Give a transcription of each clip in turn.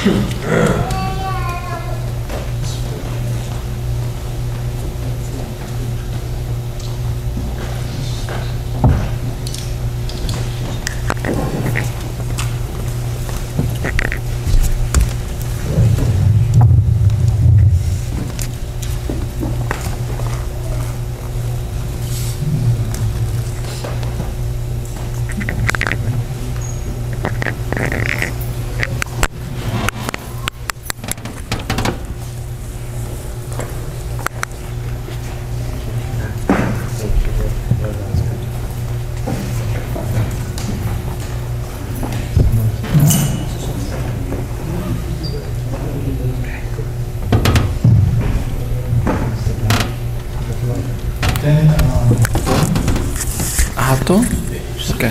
حطه اوكي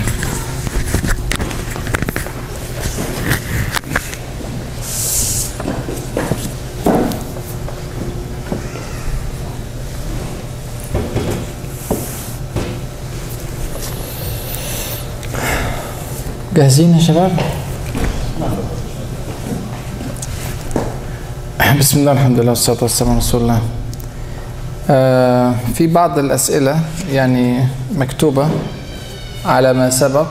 جاهزين يا شباب بسم الله الحمد لله والصلاة والسلام على رسول الله آه في بعض الأسئلة يعني مكتوبة على ما سبق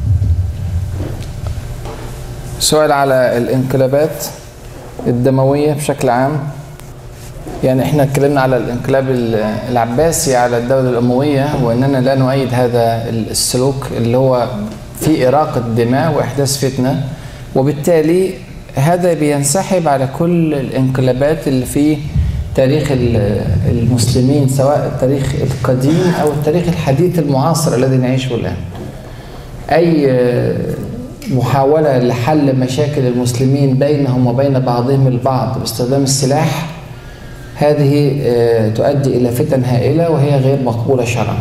سؤال على الانقلابات الدموية بشكل عام يعني احنا اتكلمنا على الانقلاب العباسي على الدولة الأموية وأننا لا نؤيد هذا السلوك اللي هو في إراقة دماء وإحداث فتنة وبالتالي هذا بينسحب على كل الانقلابات اللي في تاريخ المسلمين سواء التاريخ القديم او التاريخ الحديث المعاصر الذي نعيشه الان. اي محاوله لحل مشاكل المسلمين بينهم وبين بعضهم البعض باستخدام السلاح هذه تؤدي الى فتن هائله وهي غير مقبوله شرعا.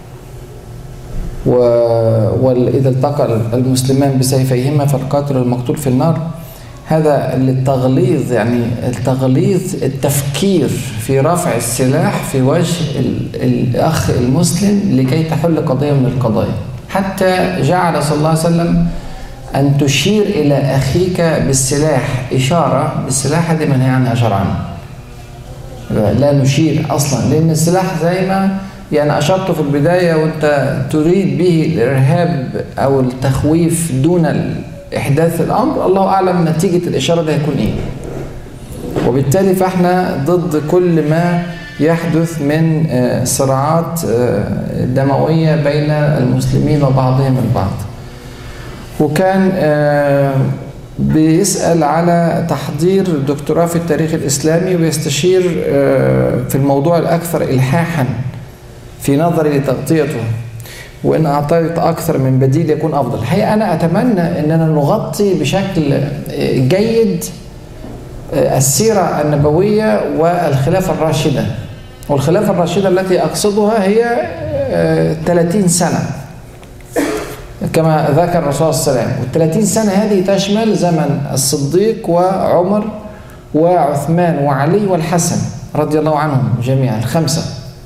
واذا التقى المسلمان بسيفيهما فالقاتل والمقتول في النار هذا للتغليظ يعني التغليظ التفكير في رفع السلاح في وجه الأخ المسلم لكي تحل قضية من القضايا حتى جعل صلى الله عليه وسلم أن تشير إلى أخيك بالسلاح إشارة بالسلاح هذه منهي عنها شرعا لا نشير أصلا لأن السلاح زي ما يعني أشرت في البداية وأنت تريد به الإرهاب أو التخويف دون احداث الامر الله اعلم نتيجه الاشاره ده هيكون ايه وبالتالي فاحنا ضد كل ما يحدث من صراعات دمويه بين المسلمين وبعضهم البعض وكان بيسأل على تحضير دكتوراه في التاريخ الإسلامي ويستشير في الموضوع الأكثر إلحاحا في نظري لتغطيته وان اعطيت اكثر من بديل يكون افضل الحقيقه انا اتمنى اننا نغطي بشكل جيد السيره النبويه والخلافه الراشده والخلافه الراشده التي اقصدها هي 30 سنه كما ذكر الرسول صلى الله عليه وسلم وال 30 سنه هذه تشمل زمن الصديق وعمر وعثمان وعلي والحسن رضي الله عنهم جميعا الخمسه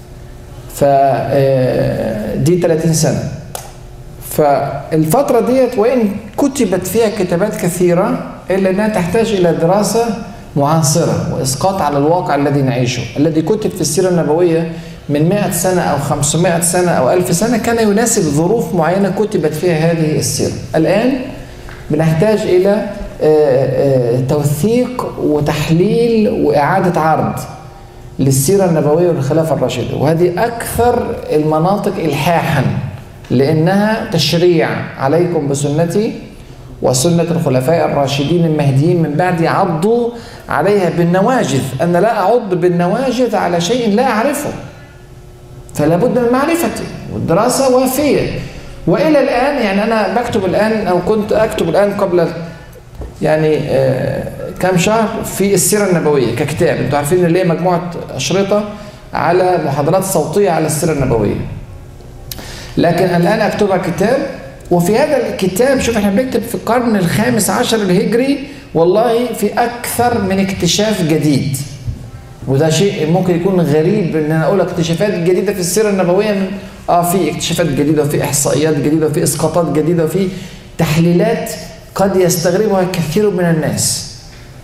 فدي 30 سنة فالفترة ديت وإن كتبت فيها كتابات كثيرة إلا أنها تحتاج إلى دراسة معاصرة وإسقاط على الواقع الذي نعيشه الذي كتب في السيرة النبوية من 100 سنة أو 500 سنة أو 1000 سنة كان يناسب ظروف معينة كتبت فيها هذه السيرة الآن بنحتاج إلى توثيق وتحليل وإعادة عرض للسيرة النبوية والخلافة الراشدة وهذه أكثر المناطق إلحاحا لأنها تشريع عليكم بسنتي وسنة الخلفاء الراشدين المهديين من بعد عضوا عليها بالنواجذ أنا لا أعض بالنواجذ على شيء لا أعرفه فلا بد من معرفته والدراسة وافية وإلى الآن يعني أنا بكتب الآن أو كنت أكتب الآن قبل يعني آه كم شهر في السيرة النبوية ككتاب انتوا عارفين ان ليه مجموعة أشرطة على محاضرات صوتية على السيرة النبوية لكن الآن أكتبها كتاب وفي هذا الكتاب شوف احنا بنكتب في القرن الخامس عشر الهجري والله في أكثر من اكتشاف جديد وده شيء ممكن يكون غريب ان انا اقول اكتشافات جديده في السيره النبويه من اه في اكتشافات جديده وفي احصائيات جديده وفي اسقاطات جديده وفي تحليلات قد يستغربها كثير من الناس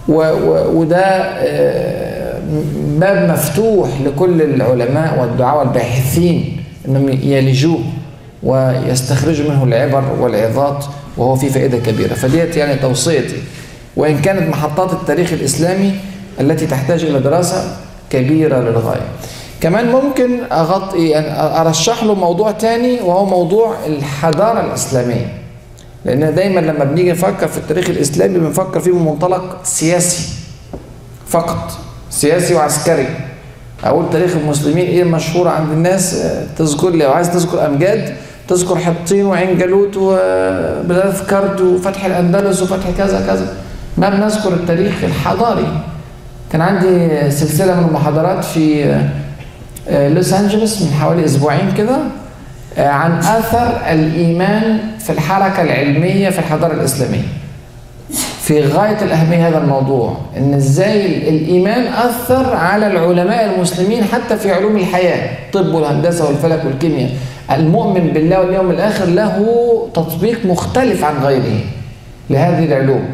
وده آه، باب مفتوح لكل العلماء والدعاء والباحثين انهم يلجوه ويستخرجوا منه العبر والعظات وهو فيه فائده كبيره فديت يعني توصيتي وان كانت محطات التاريخ الاسلامي التي تحتاج الى دراسه كبيره للغايه كمان ممكن اغطي يعني ارشح له موضوع تاني وهو موضوع الحضاره الاسلاميه لان دايما لما بنيجي نفكر في التاريخ الاسلامي بنفكر فيه من منطلق سياسي فقط سياسي وعسكري اقول تاريخ المسلمين ايه المشهور عند الناس تذكر لي لو عايز تذكر امجاد تذكر حطين وعين جالوت وبلاد كرد وفتح الاندلس وفتح كذا كذا ما بنذكر التاريخ الحضاري كان عندي سلسله من المحاضرات في لوس انجلوس من حوالي اسبوعين كده عن اثر الايمان في الحركه العلميه في الحضاره الاسلاميه في غايه الاهميه هذا الموضوع ان ازاي الايمان اثر على العلماء المسلمين حتى في علوم الحياه الطب والهندسه والفلك والكيمياء المؤمن بالله واليوم الاخر له تطبيق مختلف عن غيره لهذه العلوم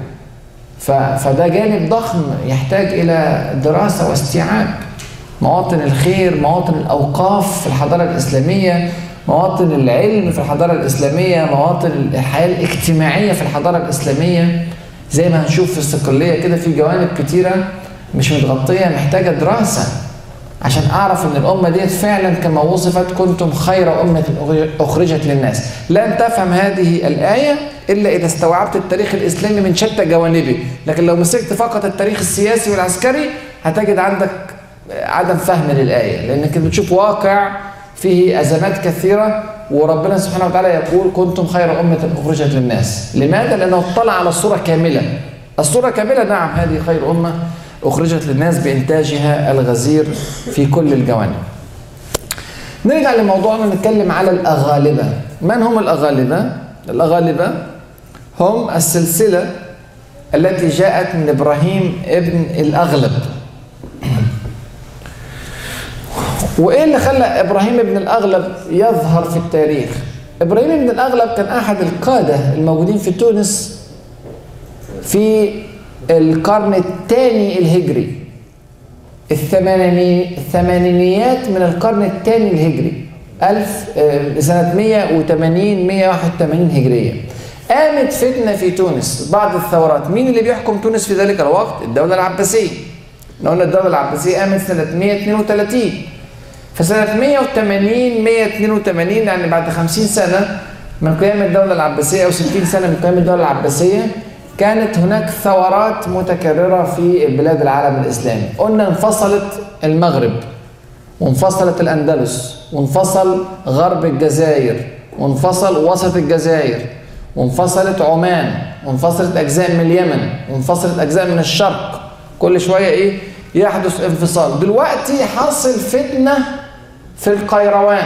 فده جانب ضخم يحتاج الى دراسه واستيعاب مواطن الخير مواطن الاوقاف في الحضاره الاسلاميه مواطن العلم في الحضاره الاسلاميه مواطن الحياه الاجتماعيه في الحضاره الاسلاميه زي ما هنشوف في الصقليه كده في جوانب كتيره مش متغطيه محتاجه دراسه عشان اعرف ان الامه ديت فعلا كما وصفت كنتم خير امه اخرجت للناس لن تفهم هذه الايه الا اذا استوعبت التاريخ الاسلامي من شتى جوانبه لكن لو مسكت فقط التاريخ السياسي والعسكري هتجد عندك عدم فهم للايه لانك بتشوف واقع فيه ازمات كثيره وربنا سبحانه وتعالى يقول كنتم خير امه اخرجت للناس لماذا لانه اطلع على الصوره كامله الصوره كامله نعم هذه خير امه أخرجت للناس بإنتاجها الغزير في كل الجوانب نرجع لموضوعنا نتكلم على الأغالبة من هم الأغالبة؟ الأغالبة هم السلسلة التي جاءت من إبراهيم ابن الأغلب وإيه اللي خلى إبراهيم ابن الأغلب يظهر في التاريخ؟ إبراهيم ابن الأغلب كان أحد القادة الموجودين في تونس في القرن الثاني الهجري الثمانيني الثمانينيات من القرن الثاني الهجري ألف سنة 180 181 هجرية قامت فتنة في تونس بعض الثورات مين اللي بيحكم تونس في ذلك الوقت الدولة العباسية احنا قلنا الدولة العباسية قامت سنة 132 فسنة 180 182 يعني بعد 50 سنة من قيام الدولة العباسية أو 60 سنة من قيام الدولة العباسية كانت هناك ثورات متكررة في بلاد العالم الإسلامي قلنا انفصلت المغرب وانفصلت الأندلس وانفصل غرب الجزائر وانفصل وسط الجزائر وانفصلت عمان وانفصلت أجزاء من اليمن وانفصلت أجزاء من الشرق كل شوية إيه يحدث انفصال دلوقتي حصل فتنة في القيروان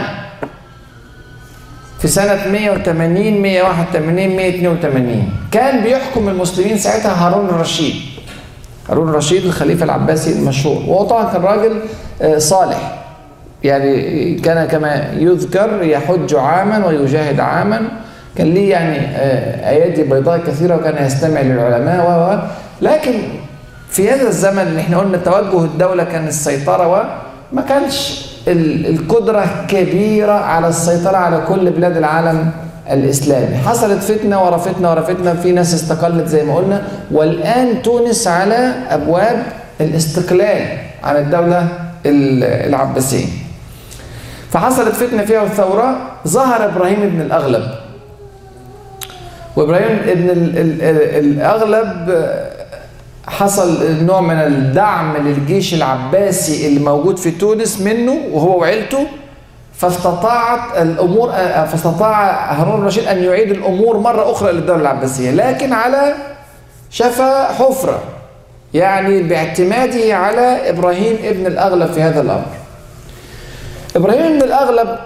في سنة 180 181 182 كان بيحكم المسلمين ساعتها هارون الرشيد هارون الرشيد الخليفة العباسي المشهور وهو طبعا كان راجل صالح يعني كان كما يذكر يحج عاما ويجاهد عاما كان ليه يعني ايادي بيضاء كثيره وكان يستمع للعلماء و لكن في هذا الزمن اللي احنا قلنا توجه الدوله كان السيطره وما كانش القدرة كبيرة على السيطرة على كل بلاد العالم الإسلامي حصلت فتنة ورا فتنة ورا فتنة في ناس استقلت زي ما قلنا والآن تونس على أبواب الاستقلال عن الدولة العباسية فحصلت فتنة فيها الثورة ظهر إبراهيم بن الأغلب وإبراهيم بن الأغلب حصل نوع من الدعم للجيش العباسي اللي موجود في تونس منه وهو وعيلته فاستطاعت الامور فاستطاع هارون الرشيد ان يعيد الامور مره اخرى للدوله العباسيه لكن على شفا حفره يعني باعتماده على ابراهيم ابن الاغلب في هذا الامر. ابراهيم ابن الاغلب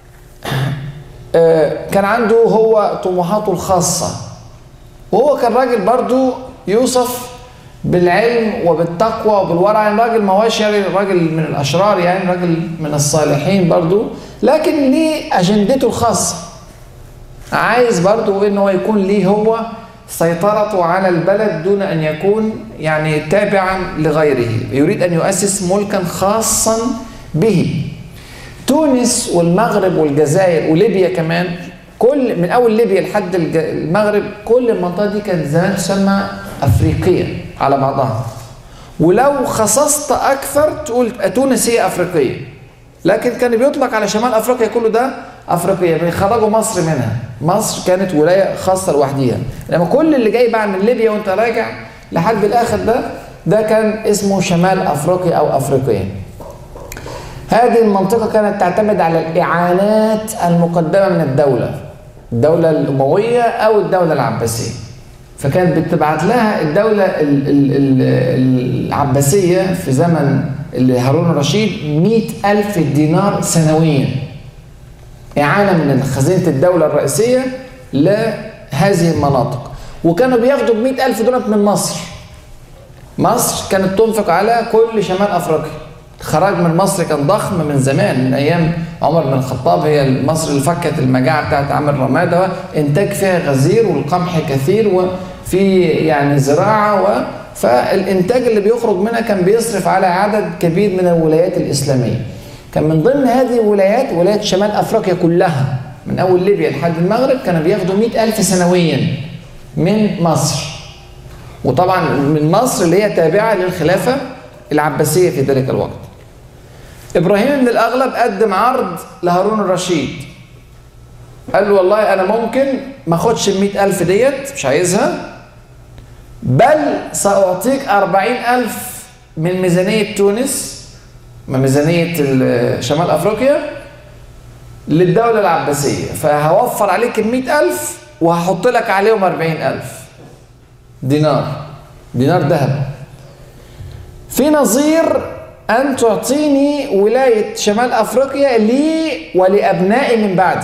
كان عنده هو طموحاته الخاصه وهو كان راجل برضو يوصف بالعلم وبالتقوى وبالورع يعني راجل ما هوش يعني راجل من الاشرار يعني راجل من الصالحين برضو لكن ليه اجندته الخاصه عايز برضو ان هو يكون ليه هو سيطرته على البلد دون أن يكون يعني تابعا لغيره يريد أن يؤسس ملكا خاصا به تونس والمغرب والجزائر وليبيا كمان كل من اول ليبيا لحد المغرب كل المنطقه دي كانت زمان تسمى افريقيه على بعضها ولو خصصت اكثر تقول تونس هي افريقيه لكن كان بيطلق على شمال افريقيا كله ده افريقيه بيخرجوا مصر منها مصر كانت ولايه خاصه لوحديها لما كل اللي جاي بقى من ليبيا وانت راجع لحد الاخر ده ده كان اسمه شمال افريقيا او افريقيا هذه المنطقة كانت تعتمد على الإعانات المقدمة من الدولة الدولة الأموية أو الدولة العباسية فكانت بتبعت لها الدولة العباسية في زمن هارون الرشيد مئة ألف دينار سنويا إعانة من خزينة الدولة الرئيسية لهذه المناطق وكانوا بياخدوا بمئة ألف دولار من مصر مصر كانت تنفق على كل شمال أفريقيا الخراج من مصر كان ضخم من زمان من ايام عمر بن الخطاب هي مصر اللي فكت المجاعه بتاعت عام رماده انتاج فيها غزير والقمح كثير وفي يعني زراعه و فالانتاج اللي بيخرج منها كان بيصرف على عدد كبير من الولايات الاسلاميه. كان من ضمن هذه الولايات ولايه شمال افريقيا كلها من اول ليبيا لحد المغرب كانوا بياخدوا 100000 سنويا من مصر. وطبعا من مصر اللي هي تابعه للخلافه العباسيه في ذلك الوقت. ابراهيم بن الاغلب قدم عرض لهارون الرشيد قال له والله انا ممكن ما اخدش ال ألف ديت مش عايزها بل ساعطيك أربعين ألف من ميزانيه تونس من ميزانيه شمال افريقيا للدوله العباسيه فهوفر عليك ال ألف وهحط لك عليهم أربعين ألف دينار دينار ذهب في نظير أن تعطيني ولاية شمال أفريقيا لي ولأبنائي من بعدي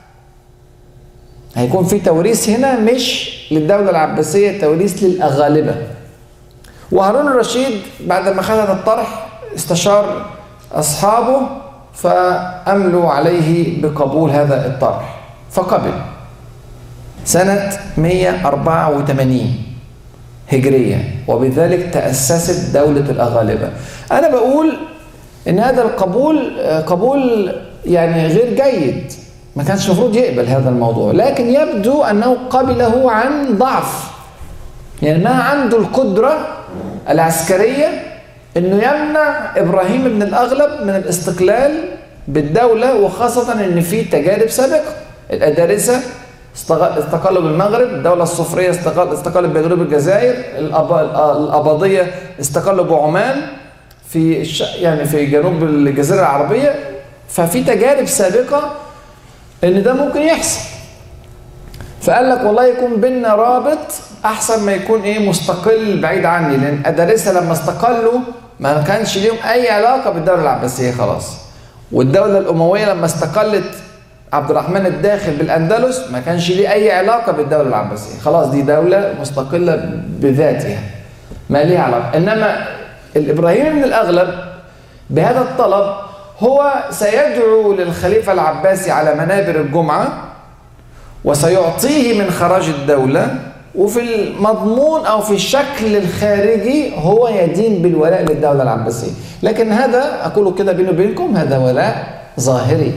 هيكون في توريث هنا مش للدولة العباسية توريث للأغالبة وهارون الرشيد بعد ما خد الطرح استشار أصحابه فأملوا عليه بقبول هذا الطرح فقبل سنة 184 هجرية وبذلك تأسست دولة الأغالبة أنا بقول إن هذا القبول قبول يعني غير جيد ما كانش المفروض يقبل هذا الموضوع لكن يبدو أنه قبله عن ضعف يعني ما عنده القدرة العسكرية أنه يمنع إبراهيم بن الأغلب من الاستقلال بالدولة وخاصة أن في تجارب سابقة الأدارسة استقلوا بالمغرب الدولة الصفرية استقل استقلت بجنوب الجزائر الأباضية استقلوا بعمان في الش... يعني في جنوب الجزيرة العربية ففي تجارب سابقة إن ده ممكن يحصل فقال لك والله يكون بينا رابط أحسن ما يكون إيه مستقل بعيد عني لأن أدارسة لما استقلوا ما كانش ليهم أي علاقة بالدولة العباسية خلاص والدولة الأموية لما استقلت عبد الرحمن الداخل بالاندلس ما كانش ليه اي علاقه بالدوله العباسيه خلاص دي دوله مستقله بذاتها ما ليها علاقه انما الابراهيمي من الاغلب بهذا الطلب هو سيدعو للخليفه العباسي على منابر الجمعه وسيعطيه من خراج الدوله وفي المضمون او في الشكل الخارجي هو يدين بالولاء للدوله العباسيه لكن هذا اقول كده بيني وبينكم هذا ولاء ظاهري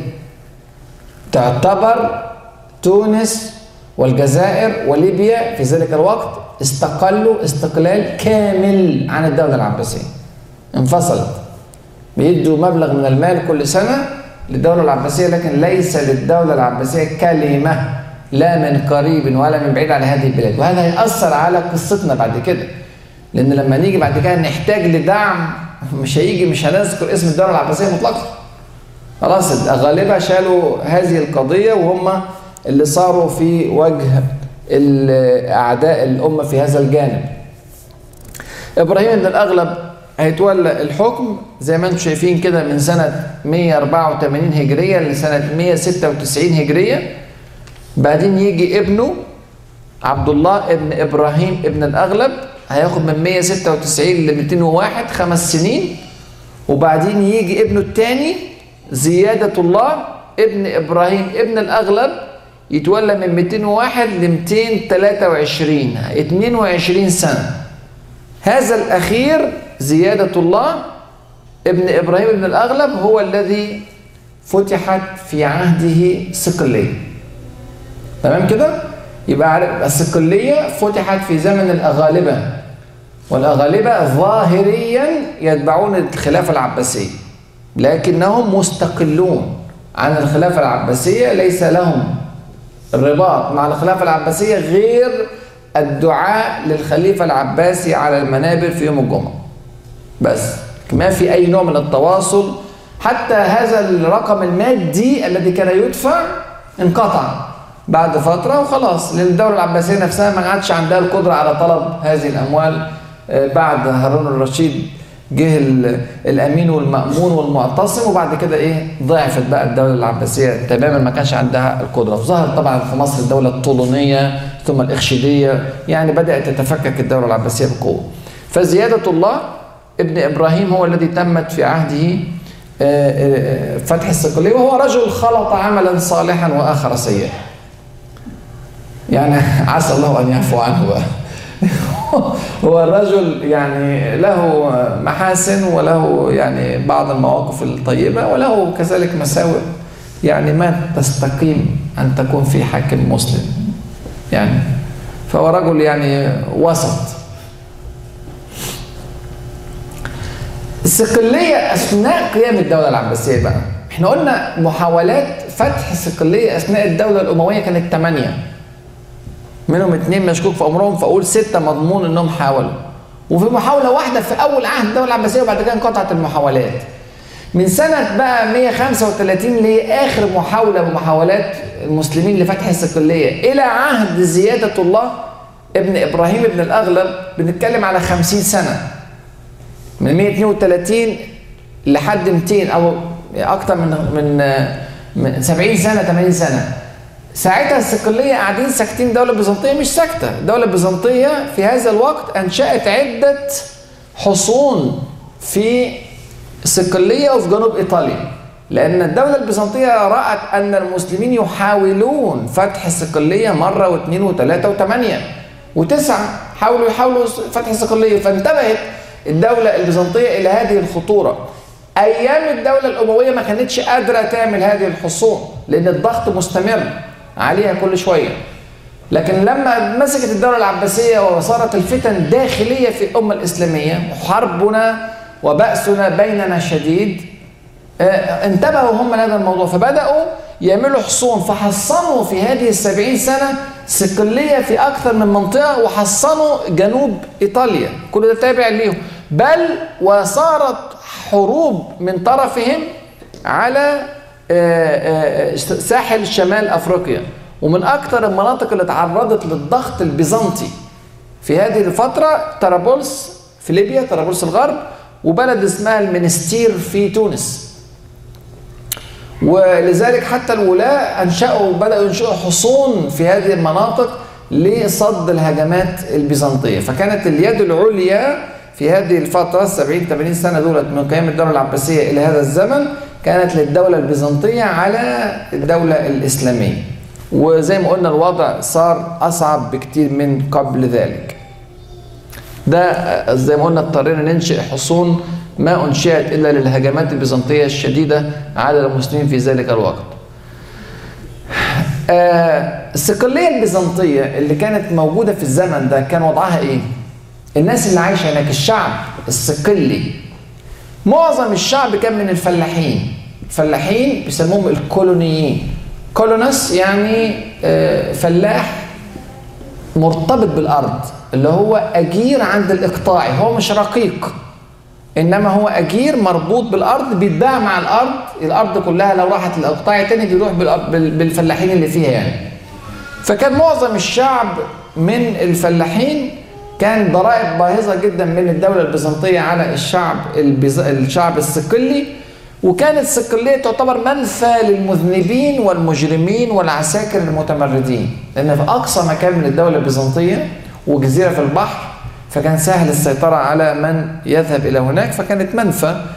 تعتبر تونس والجزائر وليبيا في ذلك الوقت استقلوا استقلال كامل عن الدولة العباسية انفصلت بيدوا مبلغ من المال كل سنة للدولة العباسية لكن ليس للدولة العباسية كلمة لا من قريب ولا من بعيد على هذه البلاد وهذا هيأثر على قصتنا بعد كده لأن لما نيجي بعد كده نحتاج لدعم مش هيجي مش هنذكر اسم الدولة العباسية مطلقا خلاص غالبا شالوا هذه القضية وهم اللي صاروا في وجه أعداء الأمة في هذا الجانب إبراهيم بن الأغلب هيتولى الحكم زي ما انتم شايفين كده من سنة 184 هجرية لسنة 196 هجرية بعدين يجي ابنه عبد الله ابن إبراهيم ابن الأغلب هياخد من 196 ل 201 خمس سنين وبعدين يجي ابنه الثاني زيادة الله ابن إبراهيم ابن الأغلب يتولى من 201 ل 223 22 سنة هذا الأخير زيادة الله ابن إبراهيم بن الأغلب هو الذي فتحت في عهده صقلية تمام كده؟ يبقى الصقلية فتحت في زمن الأغالبة والأغالبة ظاهريا يتبعون الخلافة العباسية لكنهم مستقلون عن الخلافة العباسية ليس لهم الرباط مع الخلافة العباسية غير الدعاء للخليفة العباسي على المنابر في يوم الجمعة بس ما في أي نوع من التواصل حتى هذا الرقم المادي الذي كان يدفع انقطع بعد فترة وخلاص لأن الدولة العباسية نفسها ما عادش عندها القدرة على طلب هذه الأموال بعد هارون الرشيد جه الامين والمامون والمعتصم وبعد كده ايه ضعفت بقى الدوله العباسيه تماما ما كانش عندها القدره ظهر طبعا في مصر الدوله الطولونيه ثم الاخشيديه يعني بدات تتفكك الدوله العباسيه بقوه فزياده الله ابن ابراهيم هو الذي تمت في عهده فتح الصقليه وهو رجل خلط عملا صالحا واخر سيئا يعني عسى الله ان يعفو عنه بقى هو الرجل يعني له محاسن وله يعني بعض المواقف الطيبة وله كذلك مساوئ يعني ما تستقيم أن تكون في حاكم مسلم يعني فهو رجل يعني وسط الصقلية أثناء قيام الدولة العباسية بقى احنا قلنا محاولات فتح الصقلية أثناء الدولة الأموية كانت ثمانية منهم اثنين مشكوك في امرهم فاقول سته مضمون انهم حاولوا وفي محاوله واحده في اول عهد الدوله العباسيه وبعد كده انقطعت المحاولات من سنه بقى 135 اللي هي اخر محاوله من محاولات المسلمين لفتح الصقليه الى عهد زياده الله ابن ابراهيم ابن الاغلب بنتكلم على 50 سنه من 132 لحد 200 او اكتر من من من 70 سنه 80 سنه ساعتها الصقلية قاعدين ساكتين الدولة البيزنطية مش ساكتة الدولة البيزنطية في هذا الوقت أنشأت عدة حصون في الصقلية وفي جنوب إيطاليا لأن الدولة البيزنطية رأت أن المسلمين يحاولون فتح الصقلية مرة واثنين وثلاثة وثمانية وتسعة حاولوا يحاولوا فتح الصقلية فانتبهت الدولة البيزنطية إلى هذه الخطورة أيام الدولة الأموية ما كانتش قادرة تعمل هذه الحصون لأن الضغط مستمر عليها كل شوية لكن لما مسكت الدولة العباسية وصارت الفتن داخلية في الأمة الإسلامية حربنا وبأسنا بيننا شديد انتبهوا هم لهذا الموضوع فبدأوا يعملوا حصون فحصنوا في هذه السبعين سنة صقلية في أكثر من منطقة وحصنوا جنوب إيطاليا كل ده تابع ليهم بل وصارت حروب من طرفهم على ساحل شمال افريقيا ومن اكثر المناطق اللي تعرضت للضغط البيزنطي في هذه الفتره طرابلس في ليبيا طرابلس الغرب وبلد اسمها المنستير في تونس ولذلك حتى الولاة أنشأوا بدأوا ينشئوا حصون في هذه المناطق لصد الهجمات البيزنطية فكانت اليد العليا في هذه الفترة 70 80 سنة دولت من قيام الدولة العباسية إلى هذا الزمن كانت للدولة البيزنطية على الدولة الإسلامية وزي ما قلنا الوضع صار أصعب بكتير من قبل ذلك ده زي ما قلنا اضطرينا ننشئ حصون ما أنشئت إلا للهجمات البيزنطية الشديدة على المسلمين في ذلك الوقت الصقلية البيزنطية اللي كانت موجودة في الزمن ده كان وضعها إيه؟ الناس اللي عايشة هناك الشعب الصقلي معظم الشعب كان من الفلاحين الفلاحين بيسموهم الكولونيين كولونس يعني فلاح مرتبط بالارض اللي هو اجير عند الاقطاعي هو مش رقيق انما هو اجير مربوط بالارض بيتباع مع الارض الارض كلها لو راحت لاقطاعي تاني بيروح بالفلاحين اللي فيها يعني فكان معظم الشعب من الفلاحين كان ضرائب باهظة جدا من الدولة البيزنطية على الشعب البيز... الشعب الصقلي وكانت الصقلية تعتبر منفى للمذنبين والمجرمين والعساكر المتمردين لأن في أقصى مكان من الدولة البيزنطية وجزيرة في البحر فكان سهل السيطرة على من يذهب إلى هناك فكانت منفى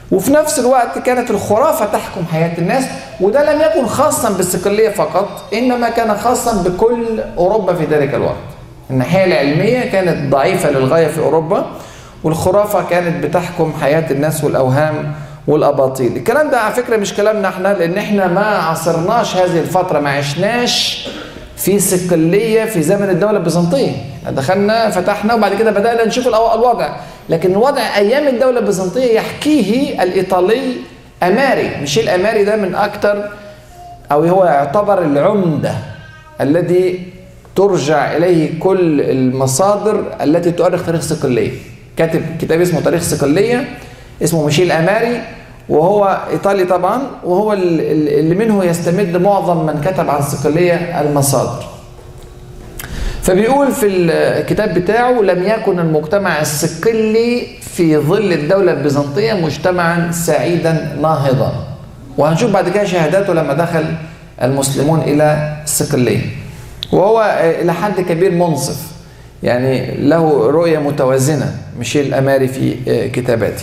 وفي نفس الوقت كانت الخرافة تحكم حياة الناس وده لم يكن خاصا بالصقلية فقط إنما كان خاصا بكل أوروبا في ذلك الوقت الناحية العلمية كانت ضعيفة للغاية في أوروبا والخرافة كانت بتحكم حياة الناس والأوهام والأباطيل الكلام ده على فكرة مش كلامنا احنا لأن احنا ما عصرناش هذه الفترة ما عشناش في صقلية في زمن الدولة البيزنطية دخلنا فتحنا وبعد كده بدأنا نشوف الوضع لكن الوضع أيام الدولة البيزنطية يحكيه الإيطالي أماري مش الأماري ده من أكتر أو هو يعتبر العمدة الذي ترجع إليه كل المصادر التي تؤرخ تاريخ صقلية كاتب كتاب اسمه تاريخ صقلية اسمه ميشيل أماري وهو إيطالي طبعا وهو اللي منه يستمد معظم من كتب عن الصقلية المصادر فبيقول في الكتاب بتاعه لم يكن المجتمع الصقلي في ظل الدولة البيزنطية مجتمعا سعيدا ناهضا وهنشوف بعد كده شهاداته لما دخل المسلمون إلى الصقلية وهو إلى حد كبير منصف يعني له رؤية متوازنة ميشيل الأماري في كتاباته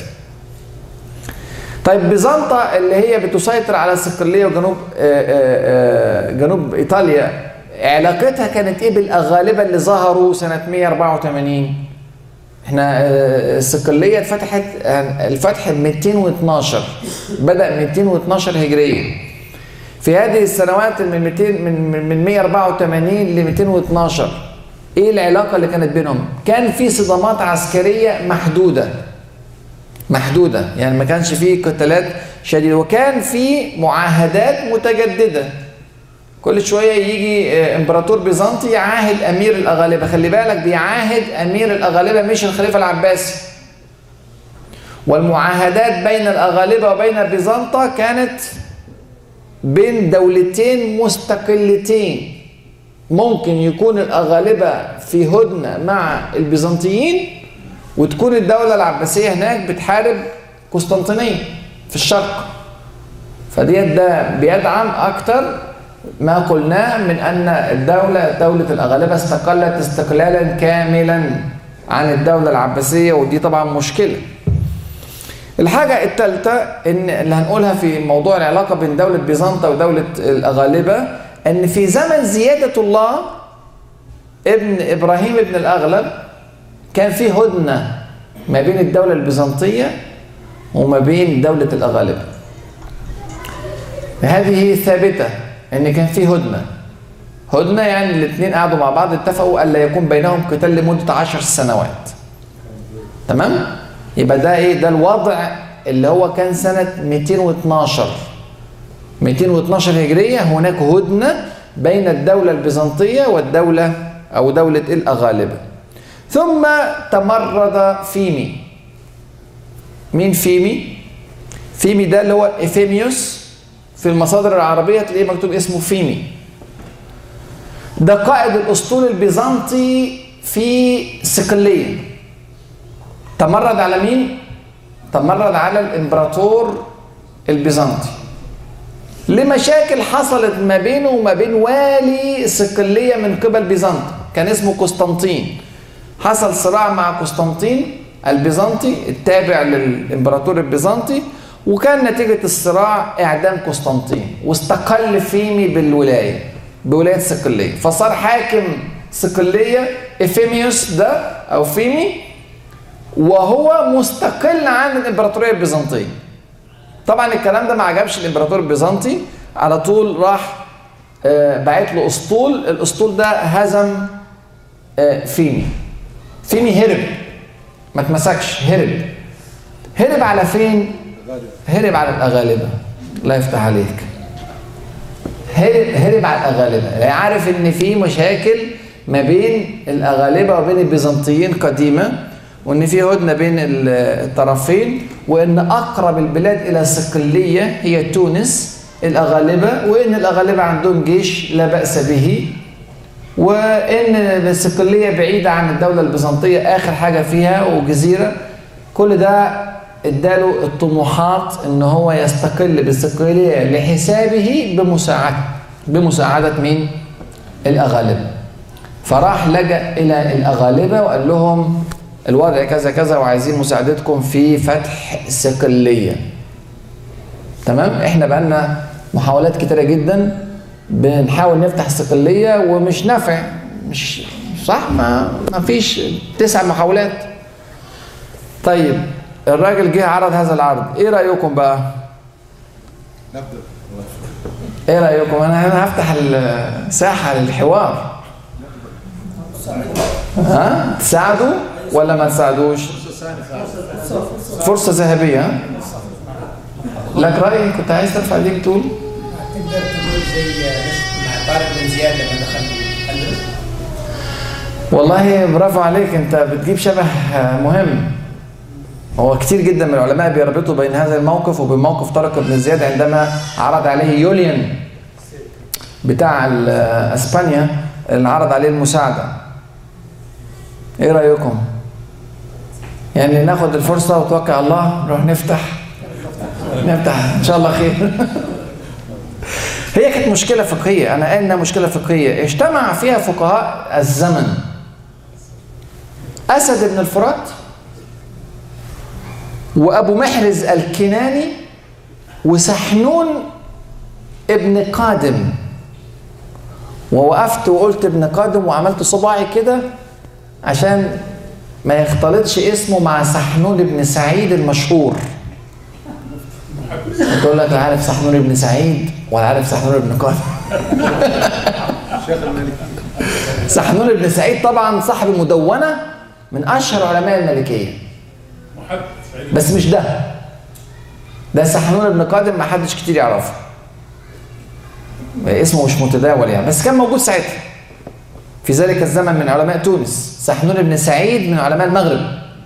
طيب بيزنطة اللي هي بتسيطر على الصقلية وجنوب جنوب إيطاليا علاقتها كانت ايه بالاغالبه اللي ظهروا سنه 184 احنا الصقليه اتفتحت الفتح 212 بدا 212 هجريه في هذه السنوات من 200 من من 184 ل 212 ايه العلاقه اللي كانت بينهم كان في صدامات عسكريه محدوده محدوده يعني ما كانش في قتالات شديده وكان في معاهدات متجدده كل شويه يجي امبراطور بيزنطي يعاهد امير الاغالبه خلي بالك بيعاهد امير الاغالبه مش الخليفه العباسي والمعاهدات بين الاغالبه وبين بيزنطه كانت بين دولتين مستقلتين ممكن يكون الاغالبه في هدنه مع البيزنطيين وتكون الدوله العباسيه هناك بتحارب قسطنطينيه في الشرق فديت ده بيدعم اكتر ما قلناه من ان الدوله دوله الاغالبه استقلت استقلالا كاملا عن الدوله العباسيه ودي طبعا مشكله. الحاجه الثالثه ان اللي هنقولها في موضوع العلاقه بين دوله بيزنطه ودوله الاغالبه ان في زمن زياده الله ابن ابراهيم ابن الاغلب كان في هدنه ما بين الدوله البيزنطيه وما بين دوله الاغالبه. هذه ثابته ان كان في هدنه هدنه يعني الاثنين قعدوا مع بعض اتفقوا الا يكون بينهم قتال لمده عشر سنوات تمام يبقى ده ايه ده الوضع اللي هو كان سنه 212 212 هجريه هناك هدنه بين الدوله البيزنطيه والدوله او دوله الاغالبه ثم تمرد فيمي مين فيمي فيمي ده اللي هو افيميوس في المصادر العربية تلاقيه مكتوب اسمه فيمي ده قائد الأسطول البيزنطي في صقلية تمرد على مين؟ تمرد على الإمبراطور البيزنطي لمشاكل حصلت ما بينه وما بين والي صقلية من قبل بيزنطة كان اسمه قسطنطين حصل صراع مع قسطنطين البيزنطي التابع للإمبراطور البيزنطي وكان نتيجة الصراع إعدام قسطنطين واستقل فيمي بالولاية بولاية صقلية فصار حاكم صقلية إفيميوس ده أو فيمي وهو مستقل عن الإمبراطورية البيزنطية طبعا الكلام ده ما عجبش الإمبراطور البيزنطي على طول راح بعت له أسطول الأسطول ده هزم فيمي فيمي هرب ما اتمسكش هرب هرب على فين؟ هرب على الأغالبة الله يفتح عليك هرب هرب على الأغالبة يعني عارف إن في مشاكل ما بين الأغالبة وبين البيزنطيين قديمة وإن في هدنة بين الطرفين وإن أقرب البلاد إلى صقلية هي تونس الأغالبة وإن الأغالبة عندهم جيش لا بأس به وإن الصقلية بعيدة عن الدولة البيزنطية آخر حاجة فيها وجزيرة كل ده اداله الطموحات ان هو يستقل بالصقليه لحسابه بمساعده بمساعده مين؟ الاغالبه. فراح لجا الى الاغالبه وقال لهم الوضع كذا كذا وعايزين مساعدتكم في فتح صقليه. تمام احنا بقالنا محاولات كتيره جدا بنحاول نفتح صقليه ومش نافع مش صح ما ما فيش تسع محاولات طيب الراجل جه عرض هذا العرض ايه رايكم بقى ايه رايكم انا انا هفتح الساحه للحوار ها تساعدوا ولا ما تساعدوش فرصه ذهبيه ها لك راي كنت عايز ترفع ايديك تقول تقدر تقول زي مع طارق بن زياد لما دخل الاندلس والله برافو عليك انت بتجيب شبه مهم هو كتير جدا من العلماء بيربطوا بين هذا الموقف وبين موقف طارق بن زياد عندما عرض عليه يوليان بتاع ال- اسبانيا اللي عرض عليه المساعده ايه رايكم يعني ناخد الفرصه وتوكل على الله نروح نفتح نفتح ان شاء الله خير هي كانت مشكله فقهيه انا قايل انها مشكله فقهيه اجتمع فيها فقهاء الزمن اسد بن الفرات وابو محرز الكناني وسحنون ابن قادم ووقفت وقلت ابن قادم وعملت صباعي كده عشان ما يختلطش اسمه مع سحنون بن سعيد المشهور تقول لك لا عارف سحنون بن سعيد ولا عارف سحنون بن قادم شيخ الملك سحنون بن سعيد طبعا صاحب مدونة من أشهر علماء المالكية بس مش ده ده سحنون بن قادم ما حدش كتير يعرفه اسمه مش متداول يعني بس كان موجود ساعتها في ذلك الزمن من علماء تونس سحنون بن سعيد من علماء المغرب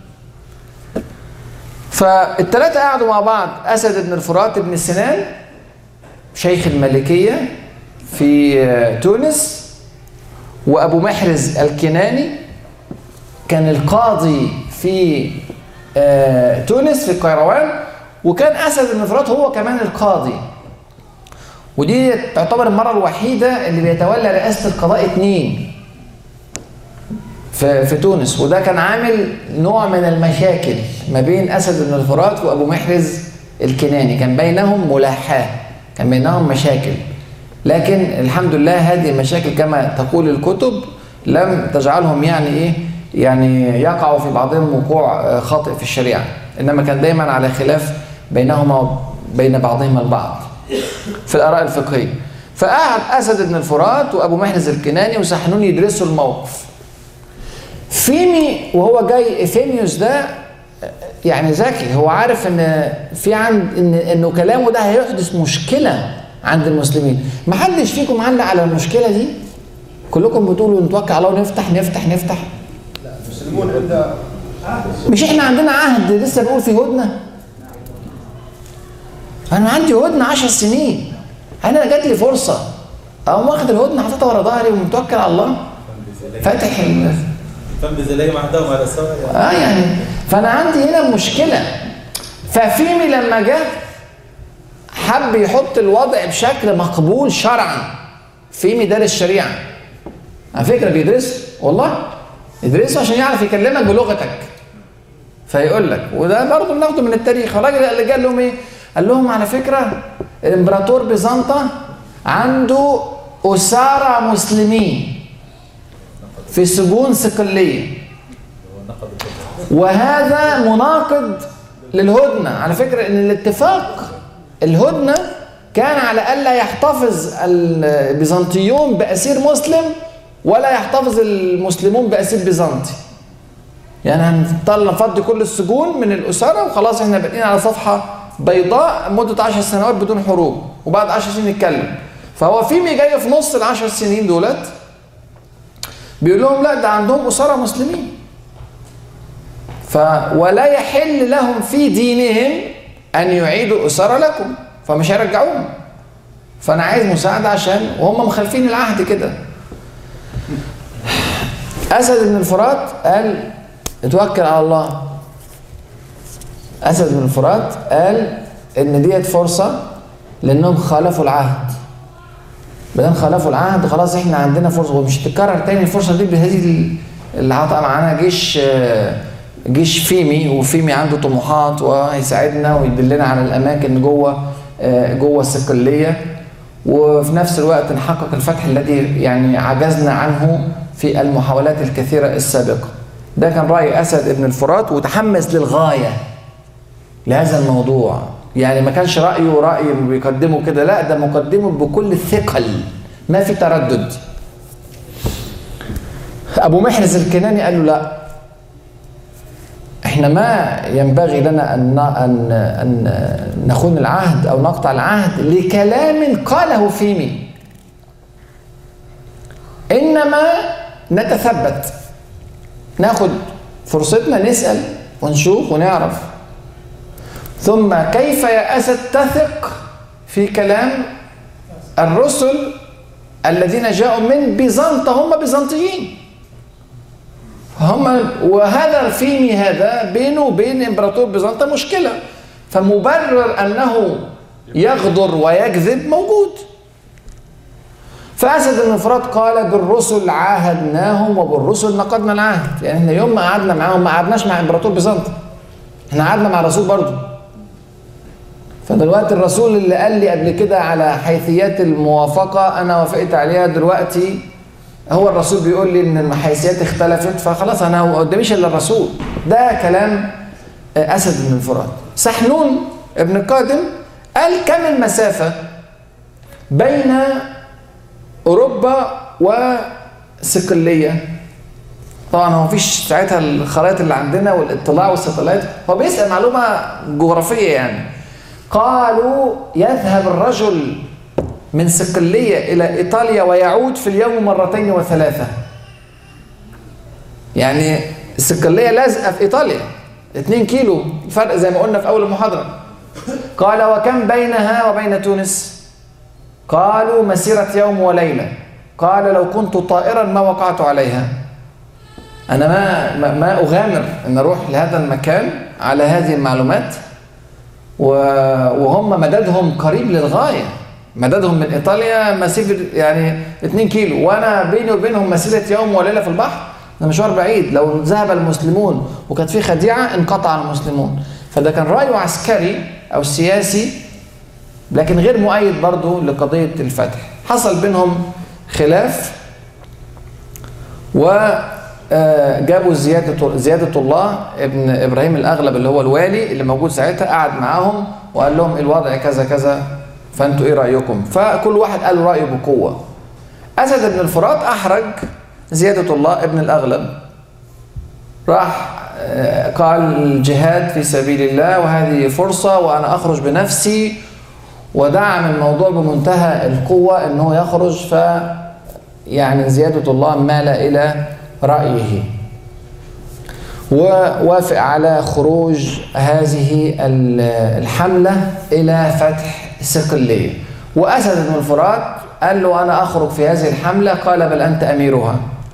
فالثلاثة قعدوا مع بعض أسد بن الفرات بن سنان شيخ المالكية في آه، تونس وأبو محرز الكناني كان القاضي في آه، تونس في القيروان وكان أسد بن الفرات هو كمان القاضي ودي تعتبر المرة الوحيدة اللي بيتولى رئاسة القضاء اتنين في, في تونس وده كان عامل نوع من المشاكل ما بين أسد بن الفرات وأبو محرز الكناني كان بينهم ملاحاة كان بينهم مشاكل لكن الحمد لله هذه المشاكل كما تقول الكتب لم تجعلهم يعني ايه يعني يقعوا في بعضهم وقوع آه، خاطئ في الشريعة إنما كان دايما على خلاف بينهما بين بعضهما البعض في الآراء الفقهية فقعد أسد بن الفرات وأبو محرز الكناني وسحنون يدرسوا الموقف فيمي وهو جاي إفيميوس ده يعني ذكي هو عارف ان في عند ان انه كلامه ده هيحدث مشكله عند المسلمين ما حدش فيكم علق على المشكله دي كلكم بتقولوا نتوكل على الله ونفتح نفتح نفتح المسلمون عند مش احنا عندنا عهد لسه بنقول في هدنه انا عندي هدنه 10 سنين انا جات لي فرصه اقوم واخد الهدنه حاططها ورا ظهري ومتوكل على الله فاتح ال- تنبذ اليهم عهدهم على السواء اه يعني فانا عندي هنا مشكله ففيمي لما جه حب يحط الوضع بشكل مقبول شرعا فيمي دارس شريعه على فكره بيدرس والله يدرسه عشان يعرف يكلمك بلغتك فيقول لك وده برضه بناخده من التاريخ الراجل اللي قال لهم ايه؟ قال لهم على فكره الامبراطور بيزنطة عنده اسارى مسلمين في سجون صقليه وهذا مناقض للهدنة على فكرة ان الاتفاق الهدنة كان على ألا يحتفظ البيزنطيون بأسير مسلم ولا يحتفظ المسلمون بأسير بيزنطي يعني هنطلع نفضي كل السجون من الأسرة وخلاص احنا بادئين على صفحة بيضاء مدة عشر سنوات بدون حروب وبعد عشر سنين نتكلم فهو فيمي جاي في نص العشر سنين دولت بيقول لهم لا ده عندهم أسرة مسلمين ف ولا يحل لهم في دينهم ان يعيدوا الاسره لكم فمش هيرجعوهم فانا عايز مساعده عشان وهم مخالفين العهد كده اسد بن الفرات قال اتوكل على الله اسد بن الفرات قال ان ديت فرصه لانهم خالفوا العهد بدل خالفوا العهد خلاص احنا عندنا فرصه ومش تتكرر تاني الفرصه دي بهذه اللي عطى معانا جيش جيش فيمي وفيمي عنده طموحات وهيساعدنا ويدلنا على الاماكن جوه آه، جوه الصقلية وفي نفس الوقت نحقق الفتح الذي يعني عجزنا عنه في المحاولات الكثيرة السابقة ده كان رأي أسد ابن الفرات وتحمس للغاية لهذا الموضوع يعني ما كانش رأيه رأي بيقدمه كده لا ده مقدمه بكل ثقل ما في تردد أبو محرز الكناني قال له لا احنا ما ينبغي لنا ان ان ان نخون العهد او نقطع العهد لكلام قاله فيمي انما نتثبت ناخد فرصتنا نسال ونشوف ونعرف ثم كيف يا اسد تثق في كلام الرسل الذين جاءوا من بيزنطة هم بيزنطيين هم وهذا الفيمي هذا بينه وبين امبراطور بيزنطة مشكلة فمبرر انه يغدر ويكذب موجود فاسد بن فرات قال بالرسل عاهدناهم وبالرسل نقضنا العهد يعني احنا يوم ما قعدنا معاهم ما قعدناش مع امبراطور بيزنطة احنا قعدنا مع الرسول برضه فدلوقتي الرسول اللي قال لي قبل كده على حيثيات الموافقة أنا وافقت عليها دلوقتي هو الرسول بيقول لي إن الحيثيات اختلفت فخلاص أنا ما قداميش إلا الرسول ده كلام أسد بن الفرات سحنون ابن قادم قال كم المسافة بين أوروبا وصقلية طبعا هو مفيش ساعتها الخرائط اللي عندنا والاطلاع والستلايت هو بيسأل معلومة جغرافية يعني قالوا يذهب الرجل من صقلية إلى إيطاليا ويعود في اليوم مرتين وثلاثة يعني الصقلية لازقة في إيطاليا 2 كيلو فرق زي ما قلنا في أول المحاضرة قال وكم بينها وبين تونس قالوا مسيرة يوم وليلة قال لو كنت طائرا ما وقعت عليها أنا ما ما, ما أغامر أن أروح لهذا المكان على هذه المعلومات وهم مددهم قريب للغايه مددهم من ايطاليا مسافه يعني 2 كيلو وانا بيني وبينهم مسيره يوم وليله في البحر ده مشوار بعيد لو ذهب المسلمون وكانت في خديعه انقطع المسلمون فده كان رايه عسكري او سياسي لكن غير مؤيد برضه لقضيه الفتح حصل بينهم خلاف و جابوا زيادة زيادة الله ابن إبراهيم الأغلب اللي هو الوالي اللي موجود ساعتها قعد معاهم وقال لهم الوضع كذا كذا فأنتوا إيه رأيكم؟ فكل واحد قال رأيه بقوة. أسد بن الفرات أحرج زيادة الله ابن الأغلب. راح قال الجهاد في سبيل الله وهذه فرصة وأنا أخرج بنفسي ودعم الموضوع بمنتهى القوة إنه يخرج ف يعني زيادة الله مال إلى رأيه ووافق على خروج هذه الحملة إلى فتح صقلية وأسد بن الفرات قال له أنا أخرج في هذه الحملة قال بل أنت أميرها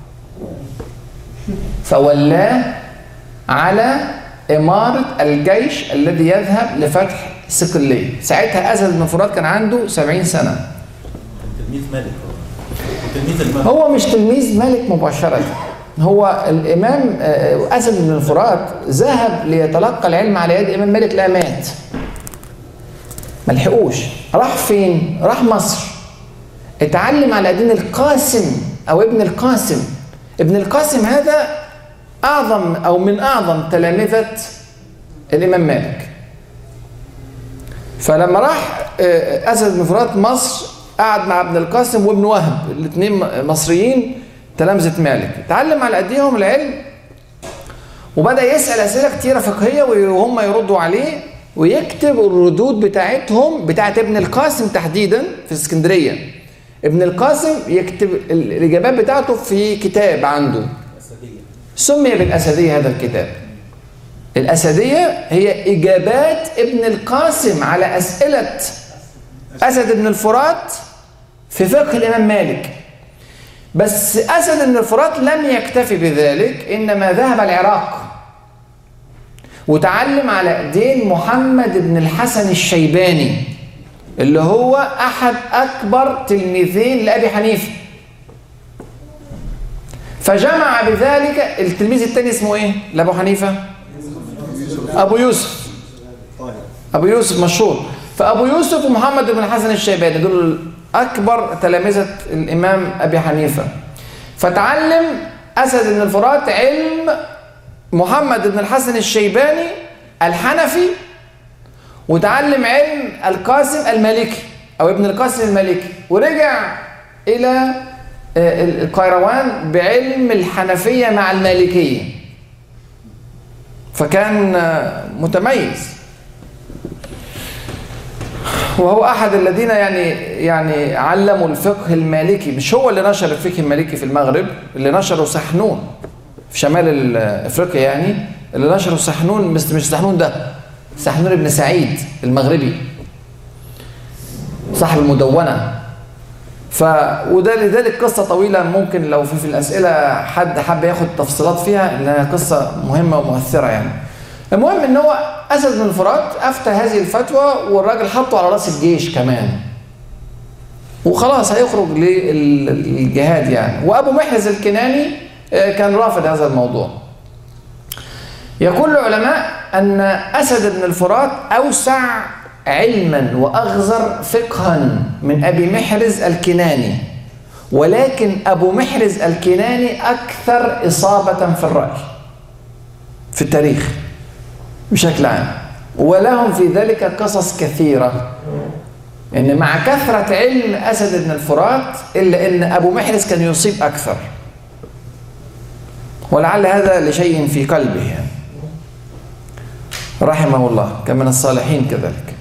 فولاه على إمارة الجيش الذي يذهب لفتح صقلية ساعتها أسد بن الفرات كان عنده 70 سنة تلميذ مالك هو تلميذ الملك هو مش تلميذ مالك مباشرة هو الإمام أسد بن الفرات ذهب ليتلقى العلم على يد إمام مالك لا مات ما لحقوش راح فين؟ راح مصر اتعلم على دين القاسم أو ابن القاسم ابن القاسم هذا أعظم أو من أعظم تلامذة الإمام مالك فلما راح أسد بن فرات مصر قعد مع ابن القاسم وابن وهب الاثنين مصريين تلامذة مالك اتعلم على ايديهم العلم وبدأ يسأل أسئلة كتيرة فقهية وهم يردوا عليه ويكتب الردود بتاعتهم بتاعت ابن القاسم تحديدا في اسكندرية ابن القاسم يكتب الإجابات بتاعته في كتاب عنده سمي بالأسدية هذا الكتاب الأسدية هي إجابات ابن القاسم على أسئلة أسد بن الفرات في فقه الإمام مالك بس أسد بن الفرات لم يكتفي بذلك إنما ذهب العراق وتعلم على ايدين محمد بن الحسن الشيباني اللي هو أحد أكبر تلميذين لأبي حنيفة فجمع بذلك التلميذ الثاني اسمه ايه لأبو حنيفة أبو يوسف أبو يوسف مشهور فأبو يوسف ومحمد بن الحسن الشيباني دول أكبر تلامذة الإمام أبي حنيفة فتعلم أسد بن الفرات علم محمد بن الحسن الشيباني الحنفي وتعلم علم القاسم المالكي أو ابن القاسم المالكي ورجع إلى آه، القيروان بعلم الحنفية مع المالكية فكان آه، متميز وهو احد الذين يعني يعني علموا الفقه المالكي مش هو اللي نشر الفقه المالكي في المغرب اللي نشره سحنون في شمال ال- افريقيا يعني اللي نشره سحنون مش مش سحنون ده سحنون بن سعيد المغربي صاحب المدونه ف وده لذلك قصه طويله ممكن لو في, في الاسئله حد حب ياخد تفصيلات فيها لانها قصه مهمه ومؤثره يعني المهم ان هو اسد بن الفرات افتى هذه الفتوى والراجل حطه على راس الجيش كمان وخلاص هيخرج للجهاد يعني وابو محرز الكناني آه، كان رافض هذا الموضوع يقول العلماء ان اسد بن الفرات اوسع علما واغزر فقها من ابي محرز الكناني ولكن ابو محرز الكناني اكثر اصابه في الراي في التاريخ بشكل عام ولهم في ذلك قصص كثيرة إن مع كثرة علم أسد بن الفرات إلا إن أبو محرز كان يصيب أكثر ولعل هذا لشيء في قلبه يعني. رحمه الله كان من الصالحين كذلك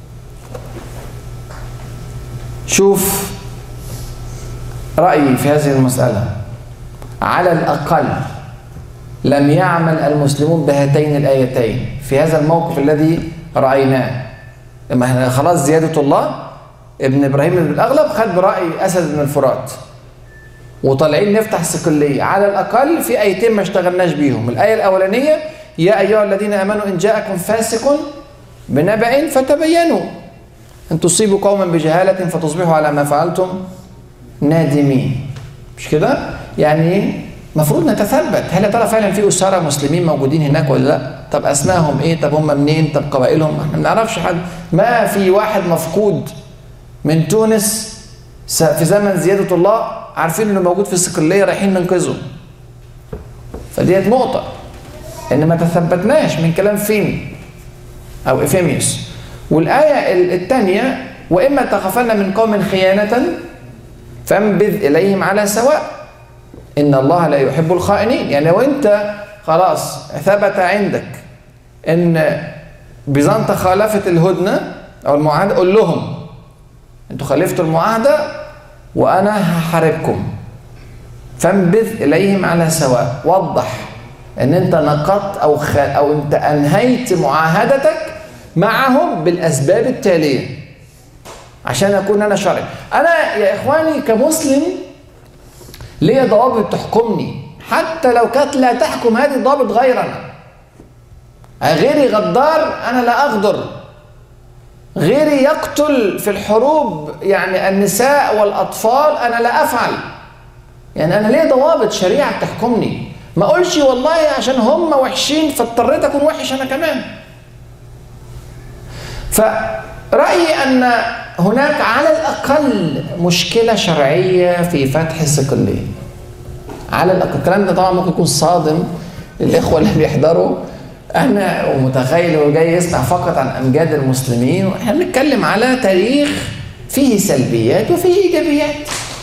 شوف رأيي في هذه المسألة على الأقل لم يعمل المسلمون بهاتين الآيتين في هذا الموقف الذي رأيناه لما احنا خلاص زيادة الله ابن إبراهيم بن الأغلب خد برأي أسد بن الفرات وطالعين نفتح صقلية على الأقل في آيتين ما اشتغلناش بيهم الآية الأولانية يا أيها الذين آمنوا إن جاءكم فاسق بنبأ فتبينوا أن تصيبوا قوما بجهالة فتصبحوا على ما فعلتم نادمين مش كده؟ يعني المفروض نتثبت هل يا ترى فعلا في اسره مسلمين موجودين هناك ولا لا؟ طب اسمائهم ايه؟ طب هم منين؟ طب قبائلهم؟ احنا ما نعرفش حد ما في واحد مفقود من تونس س- في زمن زياده الله عارفين انه موجود في الصقليه رايحين ننقذه. فديت نقطه ان ما تثبتناش من كلام فين او افيميوس والايه الثانيه واما تخافن من قوم خيانه فانبذ اليهم على سواء ان الله لا يحب الخائنين يعني لو انت خلاص ثبت عندك ان بيزنطة خالفت الهدنة او المعاهدة قول لهم انتوا خالفتوا المعاهدة وانا هحاربكم فانبذ اليهم على سواء وضح ان انت نقضت او خ... او انت انهيت معاهدتك معهم بالاسباب التاليه عشان اكون انا شرعي انا يا اخواني كمسلم ليا ضوابط تحكمني حتى لو كانت لا تحكم هذه الضوابط غيرنا غيري غدار انا لا اغدر غيري يقتل في الحروب يعني النساء والاطفال انا لا افعل يعني انا ليا ضوابط شريعه تحكمني ما اقولش والله عشان هم وحشين فاضطريت اكون وحش انا كمان فرأيي أن هناك على الأقل مشكلة شرعية في فتح الصقلية على الأقل الكلام ده طبعا ممكن يكون صادم للإخوة اللي بيحضروا أنا ومتخيل هو جاي يسمع فقط عن أمجاد المسلمين وإحنا بنتكلم على تاريخ فيه سلبيات وفيه إيجابيات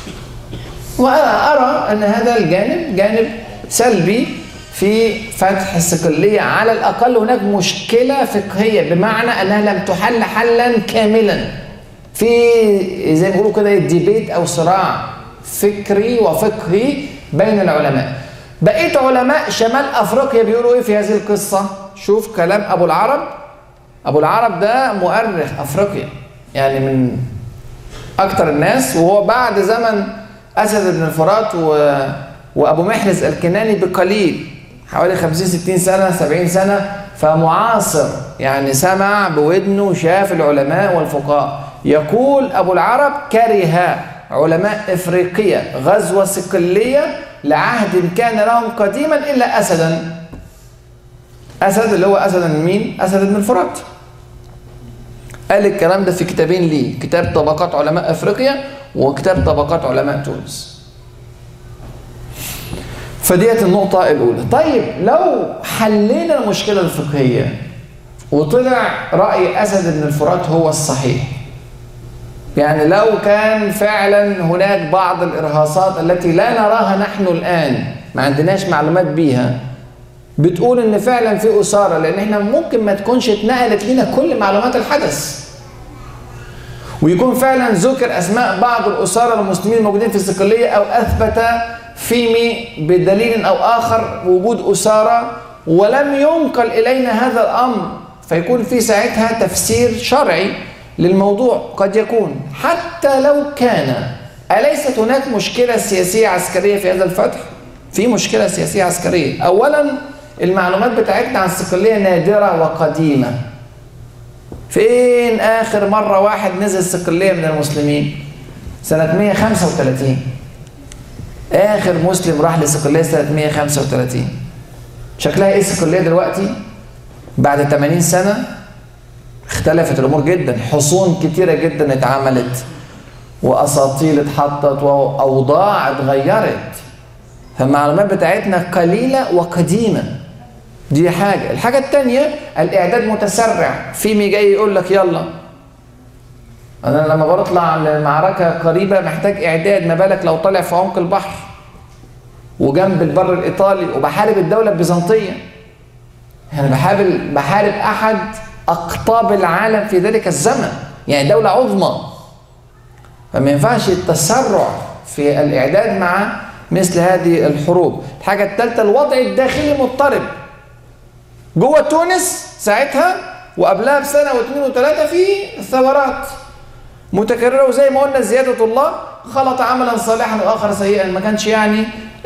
وأرى أن هذا الجانب جانب سلبي في فتح الصقلية على الأقل هناك مشكلة فقهية بمعنى أنها لم تحل حلا كاملا في زي ما بيقولوا كده ديبيت أو صراع فكري وفقهي بين العلماء بقيت علماء شمال أفريقيا بيقولوا إيه في هذه القصة شوف كلام أبو العرب أبو العرب ده مؤرخ أفريقيا يعني من أكتر الناس وهو بعد زمن أسد بن الفرات و... وأبو محرز الكناني بقليل حوالي 50 60 سنة 70 سنة فمعاصر يعني سمع بودنه وشاف العلماء والفقهاء يقول أبو العرب كره علماء إفريقيا غزوة صقلية لعهد كان لهم قديما إلا أسدا أسد اللي هو أسد من مين؟ أسد بن الفرات قال الكلام ده في كتابين ليه كتاب طبقات علماء افريقيا وكتاب طبقات علماء تونس فديت النقطة الأولى طيب لو حلينا المشكلة الفقهية وطلع رأي أسد بن الفرات هو الصحيح يعني لو كان فعلا هناك بعض الإرهاصات التي لا نراها نحن الآن ما عندناش معلومات بيها بتقول ان فعلا في أسارة لأن احنا ممكن ما تكونش اتنقلت لنا كل معلومات الحدث ويكون فعلا ذكر أسماء بعض الأسارة المسلمين الموجودين في الصقلية أو أثبت فيمي بدليل أو آخر وجود أسارة ولم ينقل إلينا هذا الأمر فيكون في ساعتها تفسير شرعي للموضوع قد يكون حتى لو كان أليست هناك مشكلة سياسية عسكرية في هذا الفتح؟ في مشكلة سياسية عسكرية أولا المعلومات بتاعتنا عن الصقلية نادرة وقديمة فين آخر مرة واحد نزل الصقلية من المسلمين؟ سنة 135 آخر مسلم راح لصقلية سنة 135 شكلها إيه الصقلية دلوقتي؟ بعد 80 سنة اختلفت الأمور جدا حصون كتيرة جدا اتعملت وأساطيل اتحطت وأوضاع اتغيرت فالمعلومات بتاعتنا قليلة وقديمة دي حاجة الحاجة التانية الإعداد متسرع في جاي يقول لك يلا أنا لما بطلع لمعركة قريبة محتاج إعداد ما بالك لو طلع في عمق البحر وجنب البر الإيطالي وبحارب الدولة البيزنطية يعني بحارب بحارب أحد أقطاب العالم في ذلك الزمن يعني دولة عظمى فما ينفعش التسرع في الإعداد مع مثل هذه الحروب الحاجة الثالثة الوضع الداخلي مضطرب جوه تونس ساعتها وقبلها بسنة واثنين وثلاثة في ثورات متكررة وزي ما قلنا زيادة الله خلط عملا صالحا وآخر سيئا ما كانش يعني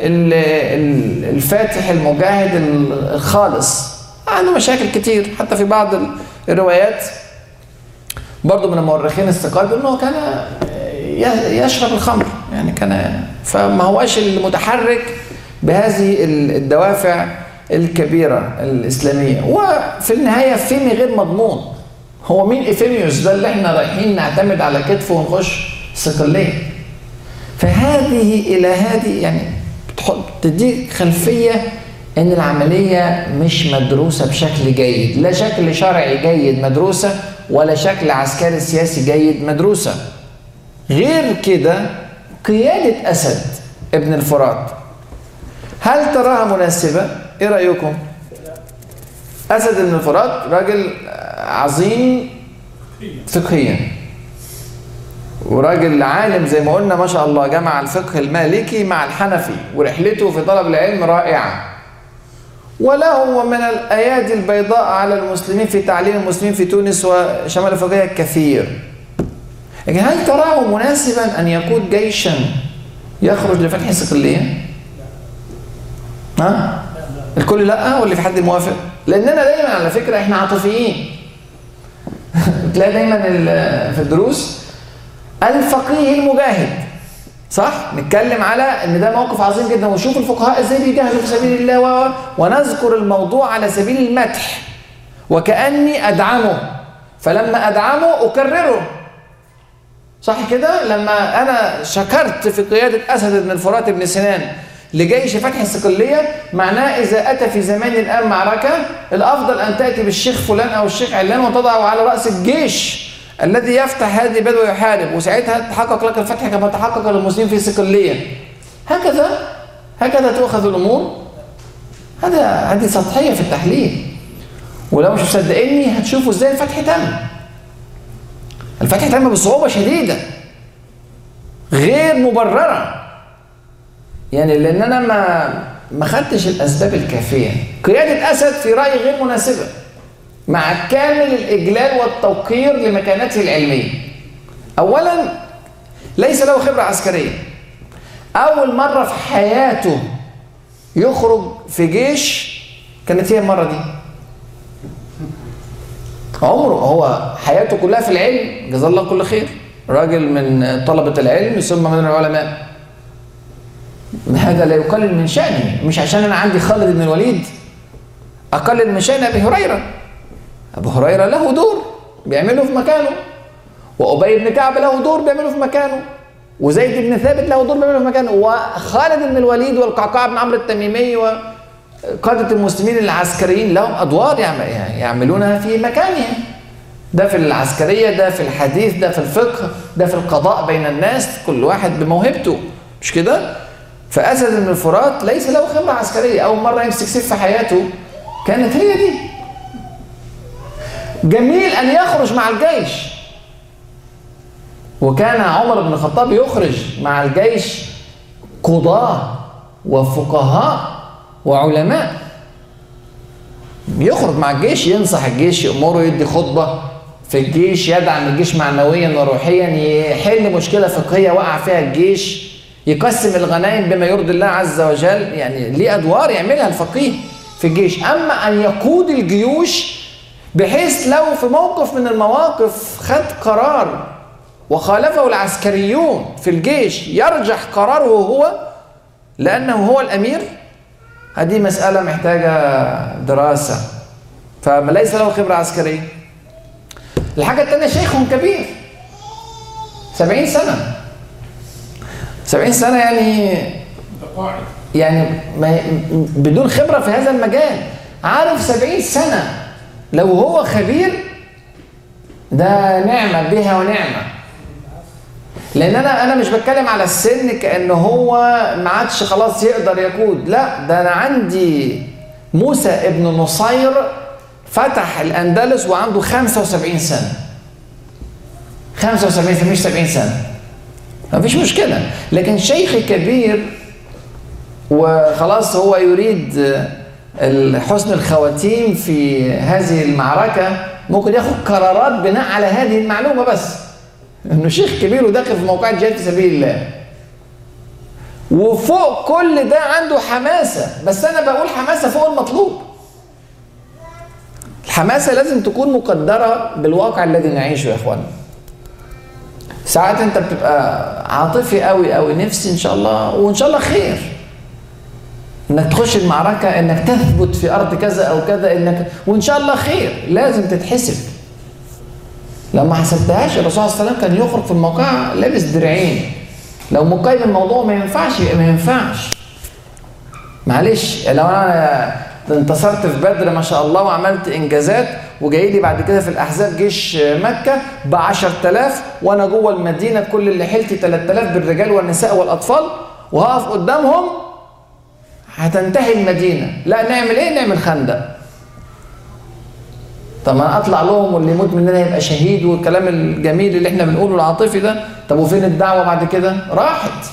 الفاتح المجاهد الخالص عنده مشاكل كتير حتى في بعض الروايات برضه من المؤرخين الثقات انه كان يشرب الخمر يعني كان فما هوش المتحرك بهذه الدوافع الكبيره الاسلاميه وفي النهايه فيمي غير مضمون هو مين افيميوس ده اللي احنا رايحين نعتمد على كتفه ونخش صقليه فهذه الى هذه يعني تديك خلفيه ان العمليه مش مدروسه بشكل جيد لا شكل شرعي جيد مدروسه ولا شكل عسكري سياسي جيد مدروسه غير كده قياده اسد ابن الفرات هل تراها مناسبه ايه رايكم اسد بن الفرات راجل عظيم فقهيا وراجل عالم زي ما قلنا ما شاء الله جمع الفقه المالكي مع الحنفي ورحلته في طلب العلم رائعه وله من الايادي البيضاء على المسلمين في تعليم المسلمين في تونس وشمال افريقيا كثير لكن هل تراه مناسبا ان يقود جيشا يخرج لفتح صقليه؟ ها؟ الكل لا ولا في حد موافق؟ لاننا دايما على فكره احنا عاطفيين تلاقي دايما في الدروس الفقيه المجاهد صح نتكلم على ان ده موقف عظيم جدا ونشوف الفقهاء ازاي بيجاهدوا في سبيل الله و... ونذكر الموضوع على سبيل المدح وكاني ادعمه فلما ادعمه اكرره صح كده لما انا شكرت في قياده اسد بن الفرات بن سنان لجيش فتح الصقليه معناه اذا اتى في زمان الان معركه الافضل ان تاتي بالشيخ فلان او الشيخ علان وتضعه على راس الجيش الذي يفتح هذه البلد ويحارب وساعتها تحقق لك الفتح كما تحقق للمسلمين في صقليه هكذا هكذا تؤخذ الامور هذا هذه سطحيه في التحليل ولو مش مصدقيني هتشوفوا ازاي الفتح تم الفتح تم بصعوبه شديده غير مبرره يعني لان انا ما ما خدتش الاسباب الكافيه قياده اسد في رايي غير مناسبه مع كامل الاجلال والتوقير لمكانته العلميه اولا ليس له خبره عسكريه اول مره في حياته يخرج في جيش كانت هي المره دي عمره هو حياته كلها في العلم جزاه الله كل خير راجل من طلبه العلم ثم من العلماء هذا لا يقلل من شأنه مش عشان أنا عندي خالد بن الوليد أقلل من شأن أبي هريرة أبو هريرة له دور بيعمله في مكانه وأبي بن كعب له دور بيعمله في مكانه وزيد بن ثابت له دور بيعمله في مكانه وخالد بن الوليد والقعقاع بن عمرو التميمي وقادة المسلمين العسكريين لهم أدوار يعم- يعملونها في مكانها ده في العسكرية ده في الحديث ده في الفقه ده في القضاء بين الناس كل واحد بموهبته مش كده فأسد بن الفرات ليس له خبرة عسكرية أول مرة يمسك سيف في حياته كانت هي دي جميل أن يخرج مع الجيش وكان عمر بن الخطاب يخرج مع الجيش قضاة وفقهاء وعلماء يخرج مع الجيش ينصح الجيش يأمره يدي خطبة في الجيش يدعم الجيش معنويا وروحيا يحل مشكلة فقهية وقع فيها الجيش يقسم الغنائم بما يرضي الله عز وجل يعني ليه أدوار يعملها الفقيه في الجيش أما أن يقود الجيوش بحيث لو في موقف من المواقف خد قرار وخالفه العسكريون في الجيش يرجح قراره هو لأنه هو الأمير هذه مسألة محتاجة دراسة فليس له خبرة عسكرية الحاجة الثانية شيخ كبير سبعين سنة سبعين سنة يعني يعني ما بدون خبرة في هذا المجال عارف سبعين سنة لو هو خبير ده نعمة بها ونعمة لان انا انا مش بتكلم على السن كان هو ما عادش خلاص يقدر يقود لا ده انا عندي موسى ابن نصير فتح الاندلس وعنده 75 سنه 75 سنه مش 70 سنه مفيش مشكله لكن شيخ كبير وخلاص هو يريد حسن الخواتيم في هذه المعركه ممكن ياخد قرارات بناء على هذه المعلومه بس انه شيخ كبير وداخل في موقع الجهاد في سبيل الله وفوق كل ده عنده حماسة بس أنا بقول حماسة فوق المطلوب الحماسة لازم تكون مقدرة بالواقع الذي نعيشه يا إخوانا ساعات أنت بتبقى عاطفي قوي قوي نفسي إن شاء الله وإن شاء الله خير انك تخش المعركة انك تثبت في ارض كذا او كذا انك وان شاء الله خير لازم تتحسب لو ما حسبتهاش الرسول صلى الله عليه وسلم كان يخرج في الموقع لابس درعين لو مقيم الموضوع ما ينفعش يبقى ما ينفعش معلش لو انا انتصرت في بدر ما شاء الله وعملت انجازات وجاي لي بعد كده في الاحزاب جيش مكه ب 10000 وانا جوه المدينه كل اللي حيلتي 3000 بالرجال والنساء والاطفال وهقف قدامهم هتنتهي المدينه لا نعمل ايه نعمل خندق طب ما انا اطلع لهم واللي يموت مننا يبقى شهيد والكلام الجميل اللي احنا بنقوله العاطفي ده طب وفين الدعوه بعد كده راحت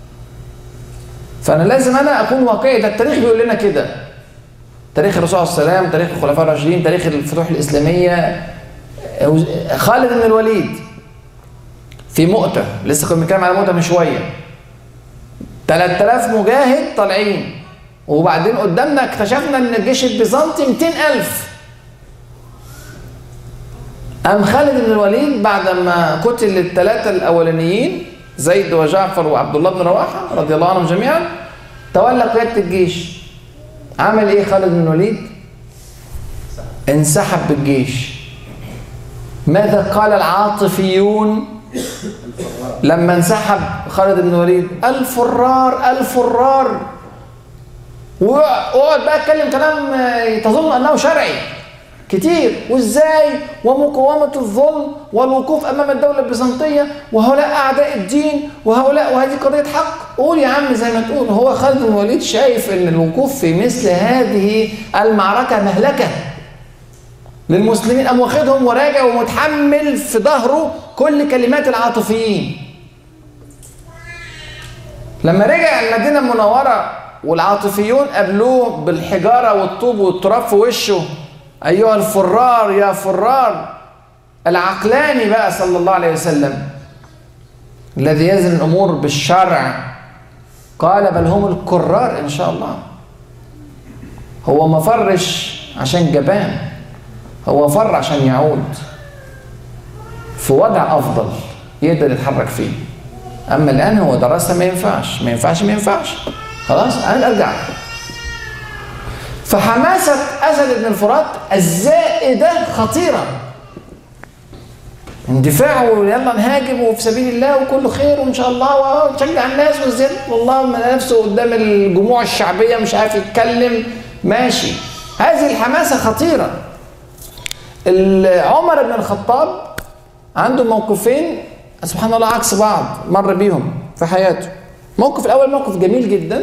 فانا لازم انا اكون واقعي ده التاريخ بيقول لنا كده تاريخ الرسول صلى الله عليه وسلم تاريخ الخلفاء الراشدين تاريخ الفتوح الاسلاميه خالد بن الوليد في مؤتة لسه كنا بنتكلم على مؤتة من شويه 3000 مجاهد طالعين وبعدين قدامنا اكتشفنا ان الجيش البيزنطي 200000 قام خالد بن الوليد بعد ما قتل الثلاثة الأولانيين زيد وجعفر وعبد الله بن رواحة رضي الله عنهم جميعا تولى قيادة الجيش عمل إيه خالد بن الوليد؟ انسحب بالجيش ماذا قال العاطفيون لما انسحب خالد بن الوليد الفرار الفرار واقعد بقى اتكلم كلام تظن انه شرعي كتير وازاي ومقاومة الظلم والوقوف امام الدولة البيزنطية وهؤلاء اعداء الدين وهؤلاء وهذه قضية حق قول يا عم زي ما تقول هو خالد بن الوليد شايف ان الوقوف في مثل هذه المعركة مهلكة للمسلمين قام واخدهم وراجع ومتحمل في ظهره كل كلمات العاطفيين لما رجع المدينة المنورة والعاطفيون قابلوه بالحجارة والطوب والتراب في وشه أيها الفرار يا فرار العقلاني بقى صلى الله عليه وسلم الذي يزن الأمور بالشرع قال بل هم الكرار إن شاء الله هو ما فرش عشان جبان هو فر عشان يعود في وضع أفضل يقدر يتحرك فيه أما الآن هو درسها ما ينفعش ما ينفعش ما ينفعش خلاص أنا أرجع فحماسة أسد بن الفرات الزائدة خطيرة اندفاع ويلا نهاجم وفي سبيل الله وكله خير وان شاء الله ونشجع الناس والزيت والله من نفسه قدام الجموع الشعبيه مش عارف يتكلم ماشي هذه الحماسه خطيره ال- عمر بن الخطاب عنده موقفين سبحان الله عكس بعض مر بيهم في حياته الموقف الاول موقف جميل جدا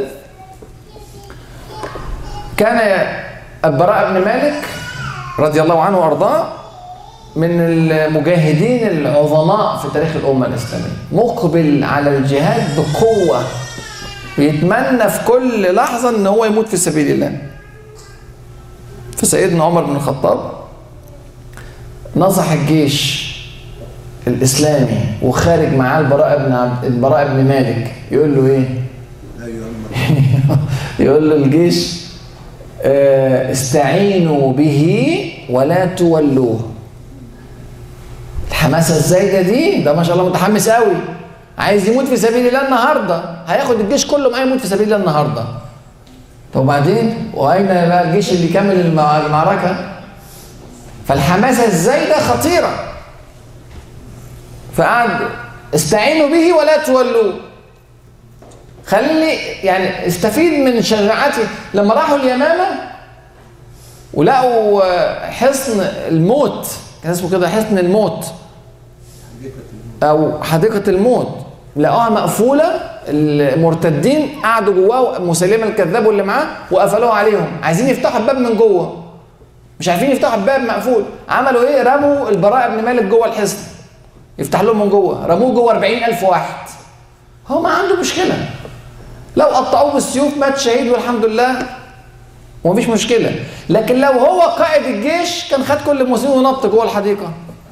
كان البراء بن مالك رضي الله عنه وارضاه من المجاهدين العظماء في تاريخ الامه الاسلاميه مقبل على الجهاد بقوه بيتمنى في كل لحظه ان هو يموت في سبيل الله فسيدنا عمر بن الخطاب نصح الجيش الاسلامي وخارج معاه البراء بن عبد البراء بن مالك يقول له ايه؟ لا يؤمن يقول له الجيش آه، استعينوا به ولا تولوه الحماسه الزايده دي ده ما شاء الله متحمس قوي عايز يموت في سبيل الله النهارده هياخد الجيش كله معاه يموت في سبيل الله النهارده طب وبعدين واين بقى الجيش اللي يكمل المع- المعركه فالحماسه الزايده خطيره فقعد استعينوا به ولا تولوه خلي يعني استفيد من شجاعته لما راحوا اليمامة ولقوا آه، حصن الموت كان اسمه كده حصن الموت او حديقة الموت لقوها مقفولة المرتدين قعدوا جواه مسيلمة الكذاب واللي معاه وقفلوها عليهم عايزين يفتحوا الباب من جوه مش عارفين يفتحوا الباب مقفول عملوا ايه رموا البراء بن مالك جوه الحصن يفتح لهم من جوه رموه جوه 40000 واحد هو ما عنده مشكلة لو قطعوه بالسيوف مات شهيد والحمد لله ومفيش مشكلة لكن لو هو قائد الجيش كان خد كل المسلمين ونط جوه الحديقة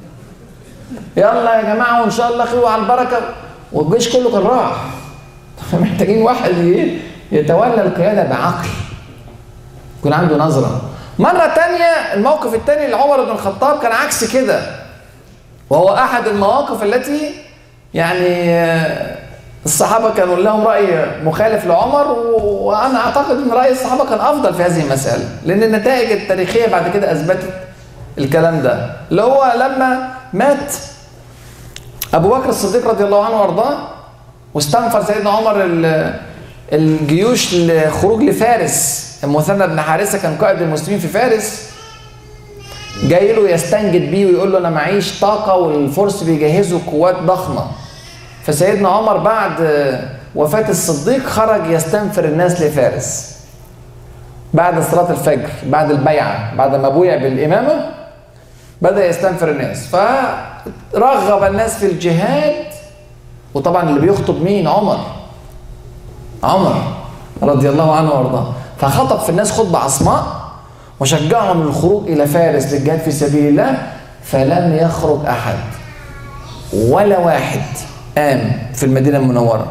يلا يا جماعة وإن شاء الله خير وعلى البركة والجيش كله كان راح محتاجين واحد ي- يتولى القيادة بعقل يكون عنده نظرة مرة تانية الموقف التاني لعمر بن الخطاب كان عكس كده وهو أحد المواقف التي يعني آه، الصحابة كانوا لهم رأي مخالف لعمر و- وأنا أعتقد أن رأي الصحابة كان أفضل في هذه المسألة لأن النتائج التاريخية بعد كده أثبتت الكلام ده اللي هو لما مات أبو بكر الصديق رضي الله عنه وأرضاه واستنفر سيدنا عمر ال- الجيوش لخروج لفارس المثنى بن حارثة كان قائد المسلمين في فارس جاي له يستنجد بيه ويقول له انا معيش طاقه والفرس بيجهزوا قوات ضخمه فسيدنا عمر بعد وفاه الصديق خرج يستنفر الناس لفارس بعد صلاه الفجر بعد البيعه بعد ما بويع بالامامه بدا يستنفر الناس فرغب الناس في الجهاد وطبعا اللي بيخطب مين عمر عمر رضي الله عنه وارضاه فخطب في الناس خطبه عصماء وشجعهم للخروج الى فارس للجهاد في سبيل الله فلم يخرج احد ولا واحد قام في المدينه المنوره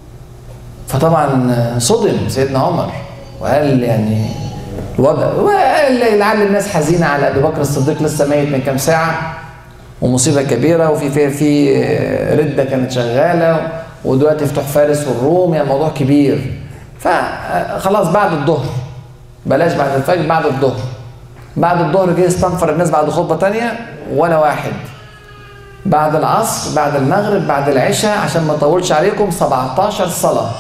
فطبعا صدم سيدنا عمر وقال يعني الوضع وقال لعل الناس حزينه على ابي بكر الصديق لسه ميت من كام ساعه ومصيبه كبيره وفي في في رده كانت شغاله ودلوقتي فتوح فارس والروم يعني موضوع كبير فخلاص بعد الظهر بلاش بعد الفجر بعد الظهر بعد الظهر جه استنفر الناس بعد خطبه تانية ولا واحد بعد العصر بعد المغرب بعد العشاء عشان ما اطولش عليكم 17 صلاه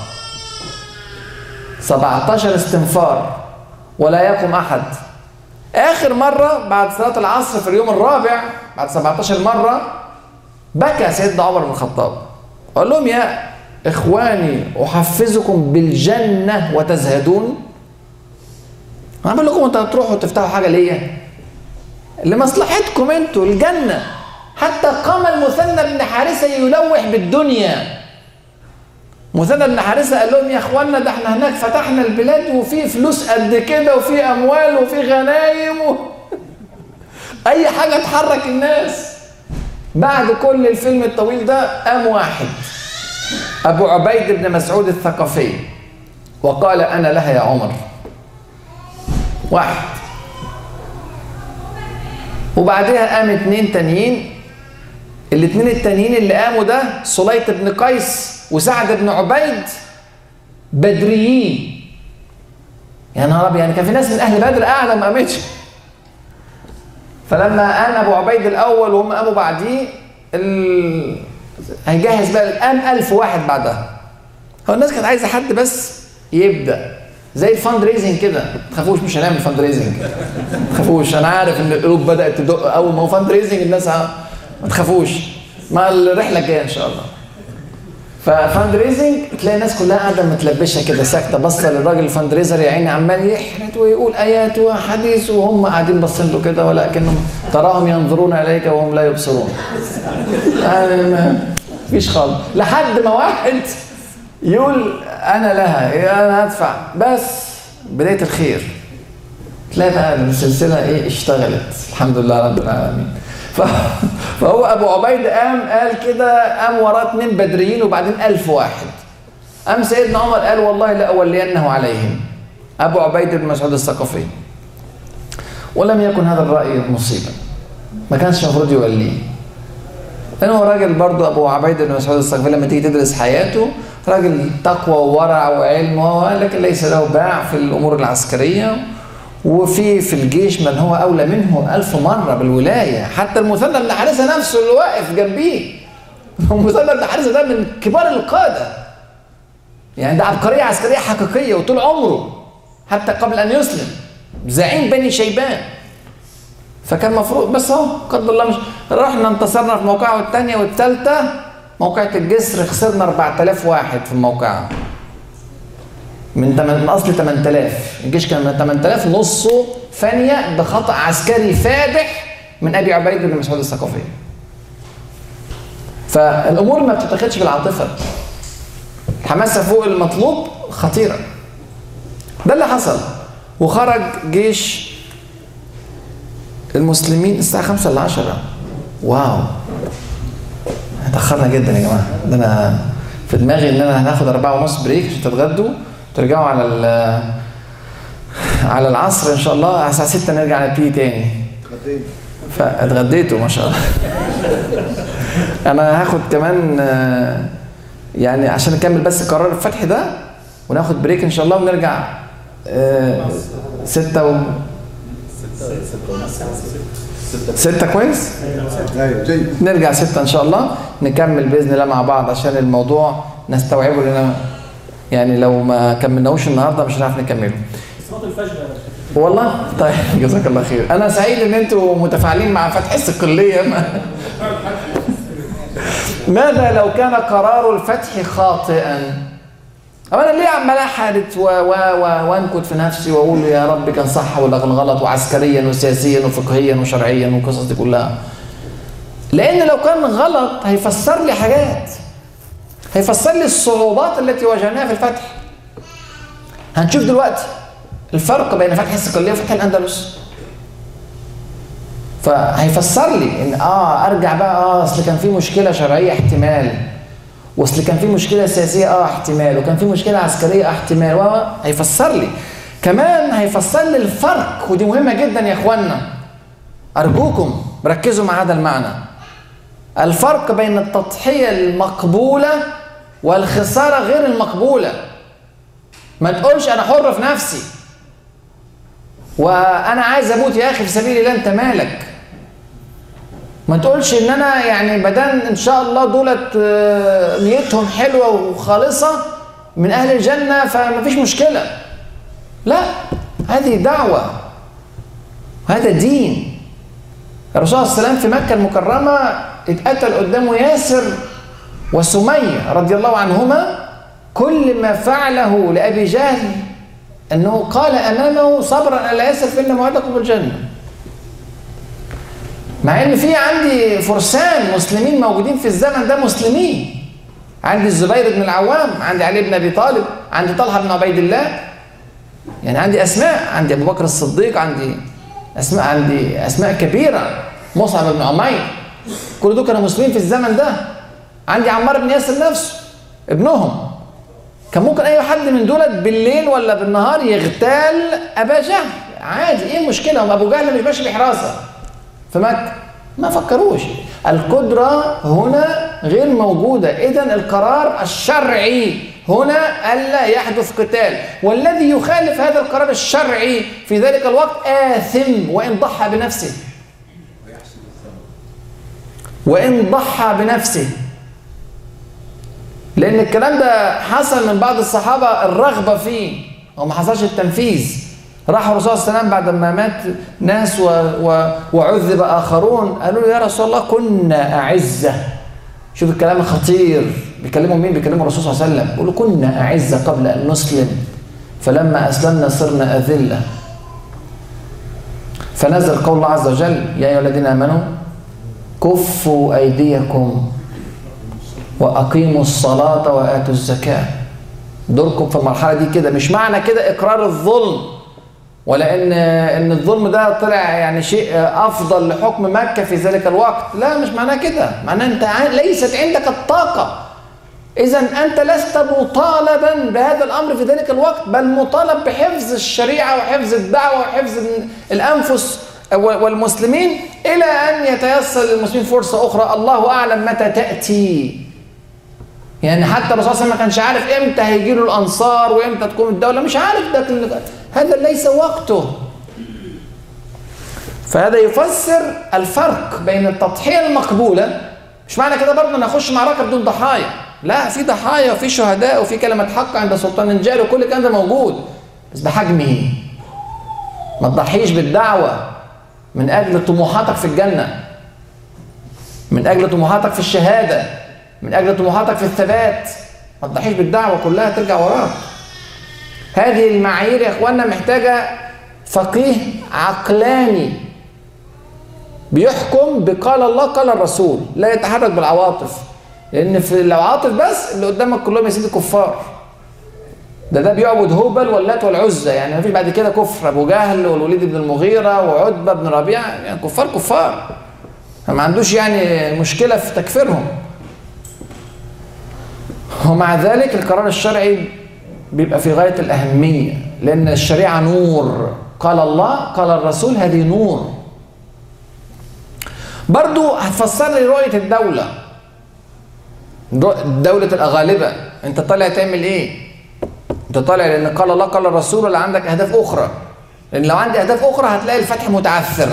17 استنفار ولا يقم احد اخر مره بعد صلاه العصر في اليوم الرابع بعد 17 مره بكى سيدنا عمر بن الخطاب قال لهم يا اخواني احفزكم بالجنه وتزهدون انا بقول لكم انتوا هتروحوا تفتحوا حاجه ليا لمصلحتكم انتوا الجنه حتى قام المثنى بن حارثه يلوح بالدنيا مثنى بن حارثه قال لهم يا اخوانا ده احنا هناك فتحنا البلاد وفي فلوس قد كده وفي اموال وفي غنايم و... اي حاجه تحرك الناس بعد كل الفيلم الطويل ده قام واحد ابو عبيد بن مسعود الثقفي وقال انا لها يا عمر واحد وبعدها قام اتنين تانيين الاتنين التانيين اللي قاموا ده سليط بن قيس وسعد بن عبيد بدريين يا نهار ابيض يعني كان في ناس من اهل بدر قاعده ما قامتش فلما قام ابو عبيد الاول وهم قاموا بعديه ال... هيجهز بقى قام 1000 واحد بعدها هو الناس كانت عايزه حد بس يبدا زي الفند ريزنج كده ما تخافوش مش هنعمل فند ريزنج ما تخافوش انا عارف ان القلوب بدات تدق اول ما هو فند ريزنج الناس ه- ما تخافوش مع الرحله الجايه ان شاء الله ففاند ريزنج تلاقي الناس كلها قاعده متلبشه كده ساكته باصه للراجل الفاند ريزر يا عيني عمال يحرد ويقول ايات وحديث وهم قاعدين باصين له كده ولكنهم تراهم ينظرون اليك وهم لا يبصرون. يعني ما فيش خالص لحد ما واحد يقول انا لها انا هدفع بس بدايه الخير تلاقي بقى السلسله ايه اشتغلت الحمد لله رب العالمين ف... فهو ابو عبيد قام قال كده قام وراه اتنين بدريين وبعدين ألف واحد قام سيدنا عمر قال والله لاولينه عليهم ابو عبيد بن مسعود الثقفي ولم يكن هذا الراي مصيبا ما كانش المفروض يوليه لأنه هو راجل برضه أبو عبيد بن مسعود الثقفي لما تيجي تدرس حياته راجل تقوى وورع وعلم وهو لكن ليس له باع في الأمور العسكرية وفي في الجيش من هو أولى منه ألف مرة بالولاية حتى المثنى بن حارثة نفسه اللي واقف جنبيه المثنى بن حارثة ده من كبار القادة يعني ده عبقرية عسكرية حقيقية وطول عمره حتى قبل أن يسلم زعيم بني شيبان فكان مفروض بس اهو قدر الله مش رحنا انتصرنا في موقعه الثانيه والثالثه موقعة الجسر خسرنا 4000 واحد في الموقعة من تمن من اصل 8000 الجيش كان من 8000 نصه فانية بخطأ عسكري فادح من ابي عبيد بن مسعود الثقفي فالامور ما بتتاخدش بالعاطفه الحماسه فوق المطلوب خطيره ده اللي حصل وخرج جيش المسلمين الساعة 5 ل 10 واو اتأخرنا جدا يا جماعة ده أنا في دماغي إن أنا هناخد أربعة ونص بريك عشان تتغدوا ترجعوا على ال على العصر إن شاء الله على الساعة 6 نرجع نبتدي تاني اتغدينا فاتغديتوا ما شاء الله أنا هاخد كمان آه، يعني عشان نكمل بس قرار الفتح ده وناخد بريك إن شاء الله ونرجع آه، ستة و ستة كويس؟ ايوه جيد نرجع ستة إن شاء الله نكمل بإذن الله مع بعض عشان الموضوع نستوعبه لأن يعني لو ما كملناهوش النهارده مش هنعرف نكمله. صلاة الفجر يا باشا والله طيب جزاك الله خير أنا سعيد إن أنتوا متفاعلين مع فتح الكلية ما- ماذا لو كان قرار الفتح خاطئا؟ أو أنا ليه عمال أحادث و- و- و- وأنكت في نفسي وأقول يا رب كان صح ولا كان غلط وعسكريا وسياسيا وفقهيا وشرعيا والقصص دي كلها. لأن لو كان غلط هيفسر لي حاجات. هيفسر لي الصعوبات التي واجهناها في الفتح. هنشوف دلوقتي الفرق بين فتح الصقلية وفتح الأندلس. فهيفسر لي ان اه ارجع بقى اه اصل كان في مشكله شرعيه احتمال واصل كان في مشكله سياسيه اه احتمال وكان في مشكله عسكريه اه احتمال و هيفسر لي كمان هيفسر لي الفرق ودي مهمه جدا يا اخوانا ارجوكم ركزوا مع هذا المعنى الفرق بين التضحيه المقبوله والخساره غير المقبوله ما تقولش انا حر في نفسي وانا عايز اموت يا اخي في سبيل الله انت مالك ما تقولش ان انا يعني بدل ان شاء الله دولت آه، نيتهم حلوه وخالصه من اهل الجنه فما فيش مشكله لا هذه دعوه هذا دين الرسول صلى الله عليه وسلم في مكه المكرمه اتقتل قدامه ياسر وسميه رضي الله عنهما كل ما فعله لابي جهل انه قال امامه صبرا على ياسر فان موعدكم بالجنه مع ان في عندي فرسان مسلمين موجودين في الزمن ده مسلمين عندي الزبير بن العوام عندي علي بن ابي طالب عندي طلحه بن عبيد الله يعني عندي اسماء عندي ابو بكر الصديق عندي اسماء عندي اسماء كبيره مصعب بن عمير كل دول كانوا مسلمين في الزمن ده عندي عمار بن ياسر نفسه ابنهم كان ممكن اي حد من دولت بالليل ولا بالنهار يغتال ابا جهل عادي ايه المشكله هم ابو جهل مش ماشي بحراسه في مكه ما فكروش القدره هنا غير موجوده اذا القرار الشرعي هنا الا يحدث قتال والذي يخالف هذا القرار الشرعي في ذلك الوقت آثم وان ضحى بنفسه وإن ضحى بنفسه لأن الكلام ده حصل من بعض الصحابة الرغبة فيه وما حصلش التنفيذ راح الرسول صلى الله عليه وسلم بعد ما مات ناس و... و... وعذب آخرون قالوا له يا رسول الله كنا أعزة شوف الكلام الخطير بيكلموا مين بيكلموا الرسول صلى الله عليه وسلم يقولوا كنا أعزة قبل أن نسلم فلما أسلمنا صرنا أذلة فنزل قول الله عز وجل يا أيها الذين آمنوا كفوا أيديكم وأقيموا الصلاة وآتوا الزكاة دوركم في المرحلة دي كده مش معنى كده إقرار الظلم ولا إن إن الظلم ده طلع يعني شيء أفضل لحكم مكة في ذلك الوقت لا مش معناه كده معناه أنت ع- ليست عندك الطاقة إذا أنت لست مطالبا بهذا الأمر في ذلك الوقت بل مطالب بحفظ الشريعة وحفظ الدعوة وحفظ الأنفس والمسلمين إلى أن يتيسر للمسلمين فرصة أخرى الله أعلم متى تأتي يعني حتى الرسول صلى الله عليه وسلم ما كانش عارف امتى هيجي له الانصار وامتى تقوم الدوله مش عارف ده كل- هذا ليس وقته فهذا يفسر الفرق بين التضحيه المقبوله مش معنى كده برضه ان اخش معركه بدون ضحايا لا في ضحايا وفي شهداء وفي كلمه حق عند سلطان جاري وكل الكلام ده موجود بس بحجمه ما تضحيش بالدعوه من اجل طموحاتك في الجنه من اجل طموحاتك في الشهاده من اجل طموحاتك في الثبات ما تضحيش بالدعوه كلها ترجع وراك هذه المعايير يا اخوانا محتاجه فقيه عقلاني بيحكم بقال الله قال الرسول لا يتحرك بالعواطف لان في العواطف بس اللي قدامك كلهم يا سيدي كفار ده ده بيعبد هبل واللات والعزى يعني ما فيش بعد كده كفر ابو جهل والوليد بن المغيره وعتبه بن ربيعه يعني كفار كفار ما عندوش يعني مشكله في تكفيرهم ومع ذلك القرار الشرعي بيبقى في غايه الاهميه لان الشريعه نور قال الله قال الرسول هذه نور برضو هتفسر لي رؤيه الدوله دولة الأغالبة أنت طالع تعمل إيه؟ أنت طالع لأن قال الله قال الرسول ولا عندك أهداف أخرى؟ لأن لو عندي أهداف أخرى هتلاقي الفتح متعثر.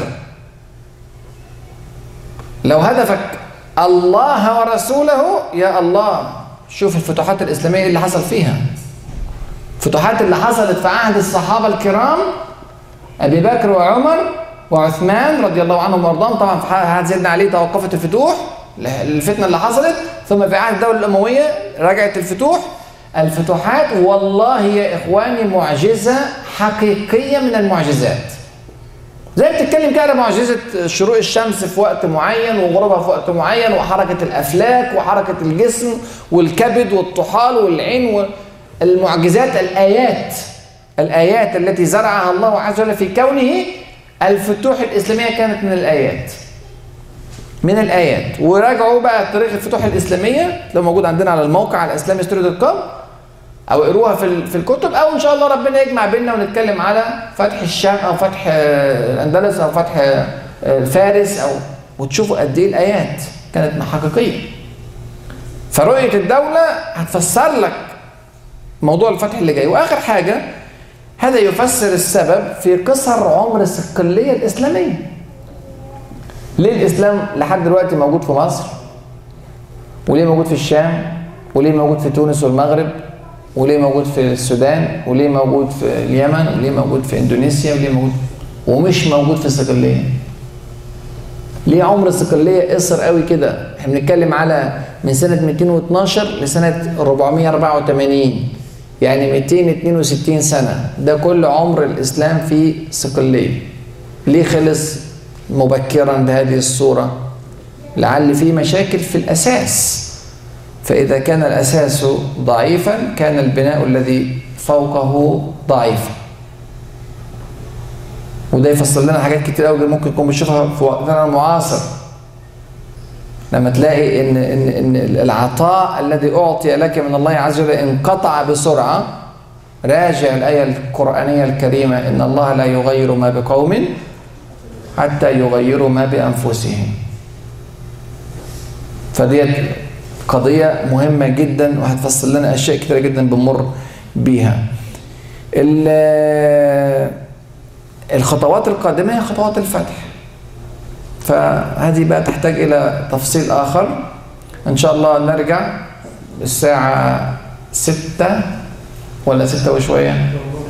لو هدفك الله ورسوله يا الله شوف الفتوحات الإسلامية إيه اللي حصل فيها. الفتوحات اللي حصلت في عهد الصحابة الكرام أبي بكر وعمر وعثمان رضي الله عنهم وارضاهم طبعا في عهد سيدنا علي توقفت الفتوح الفتنه اللي حصلت ثم في عهد الدوله الامويه رجعت الفتوح الفتوحات والله يا اخواني معجزه حقيقيه من المعجزات زي بتتكلم كده على معجزه شروق الشمس في وقت معين وغروبها في وقت معين وحركه الافلاك وحركه الجسم والكبد والطحال والعين المعجزات الايات الايات التي زرعها الله عز وجل في كونه الفتوح الاسلاميه كانت من الايات من الايات وراجعوا بقى تاريخ الفتوح الاسلاميه لو موجود عندنا على الموقع على اسلام ستوري دوت كوم او اقروها في في الكتب او ان شاء الله ربنا يجمع بيننا ونتكلم على فتح الشام او فتح الاندلس او فتح فارس او وتشوفوا قد ايه الايات كانت حقيقيه فرؤيه الدوله هتفسر لك موضوع الفتح اللي جاي واخر حاجه هذا يفسر السبب في قصر عمر الصقليه الاسلاميه ليه الاسلام لحد دلوقتي موجود في مصر وليه موجود في الشام وليه موجود في تونس والمغرب وليه موجود في السودان وليه موجود في اليمن وليه موجود في اندونيسيا وليه موجود ومش موجود في الصقليه ليه عمر الصقليه قصر قوي كده احنا بنتكلم على من سنه 212 لسنه 484 يعني 262 سنه ده كل عمر الاسلام في صقليه ليه خلص مبكرا بهذه الصورة لعل في مشاكل في الأساس فإذا كان الأساس ضعيفا كان البناء الذي فوقه ضعيفا وده يفسر لنا حاجات كتير قوي ممكن نكون بنشوفها في وقتنا المعاصر لما تلاقي ان ان ان العطاء الذي اعطي لك من الله عز وجل انقطع بسرعه راجع الايه القرانيه الكريمه ان الله لا يغير ما بقوم حتى يغيروا ما بأنفسهم فديت قضية مهمة جدا وهتفصل لنا أشياء كتيرة جدا بنمر بيها الخطوات القادمة هي خطوات الفتح فهذه بقى تحتاج إلى تفصيل آخر إن شاء الله نرجع الساعة ستة ولا ستة وشوية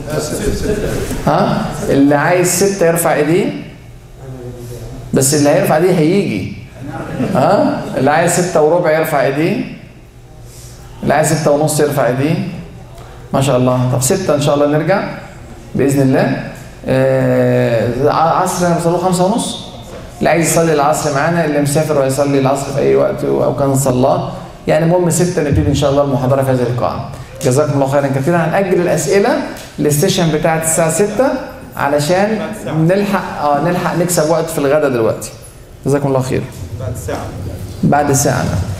ها اللي عايز ستة يرفع ايديه بس اللي هيرفع ايديه هيجي ها اللي عايز ستة وربع يرفع ايديه اللي عايز ستة ونص يرفع ايديه ما شاء الله طب ستة ان شاء الله نرجع بإذن الله آه عصر هنصلوا خمسة ونص اللي عايز يصلي العصر معانا اللي مسافر ويصلي العصر في اي وقت او كان صلاه يعني المهم ستة نبتدي ان شاء الله المحاضره في هذه القاعه جزاكم الله خيرا كثيرا هنأجل الاسئله للسيشن بتاعت الساعه 6 علشان نلحق اه نلحق نكسب وقت في الغدا دلوقتي جزاكم الله خير بعد ساعة بعد ساعه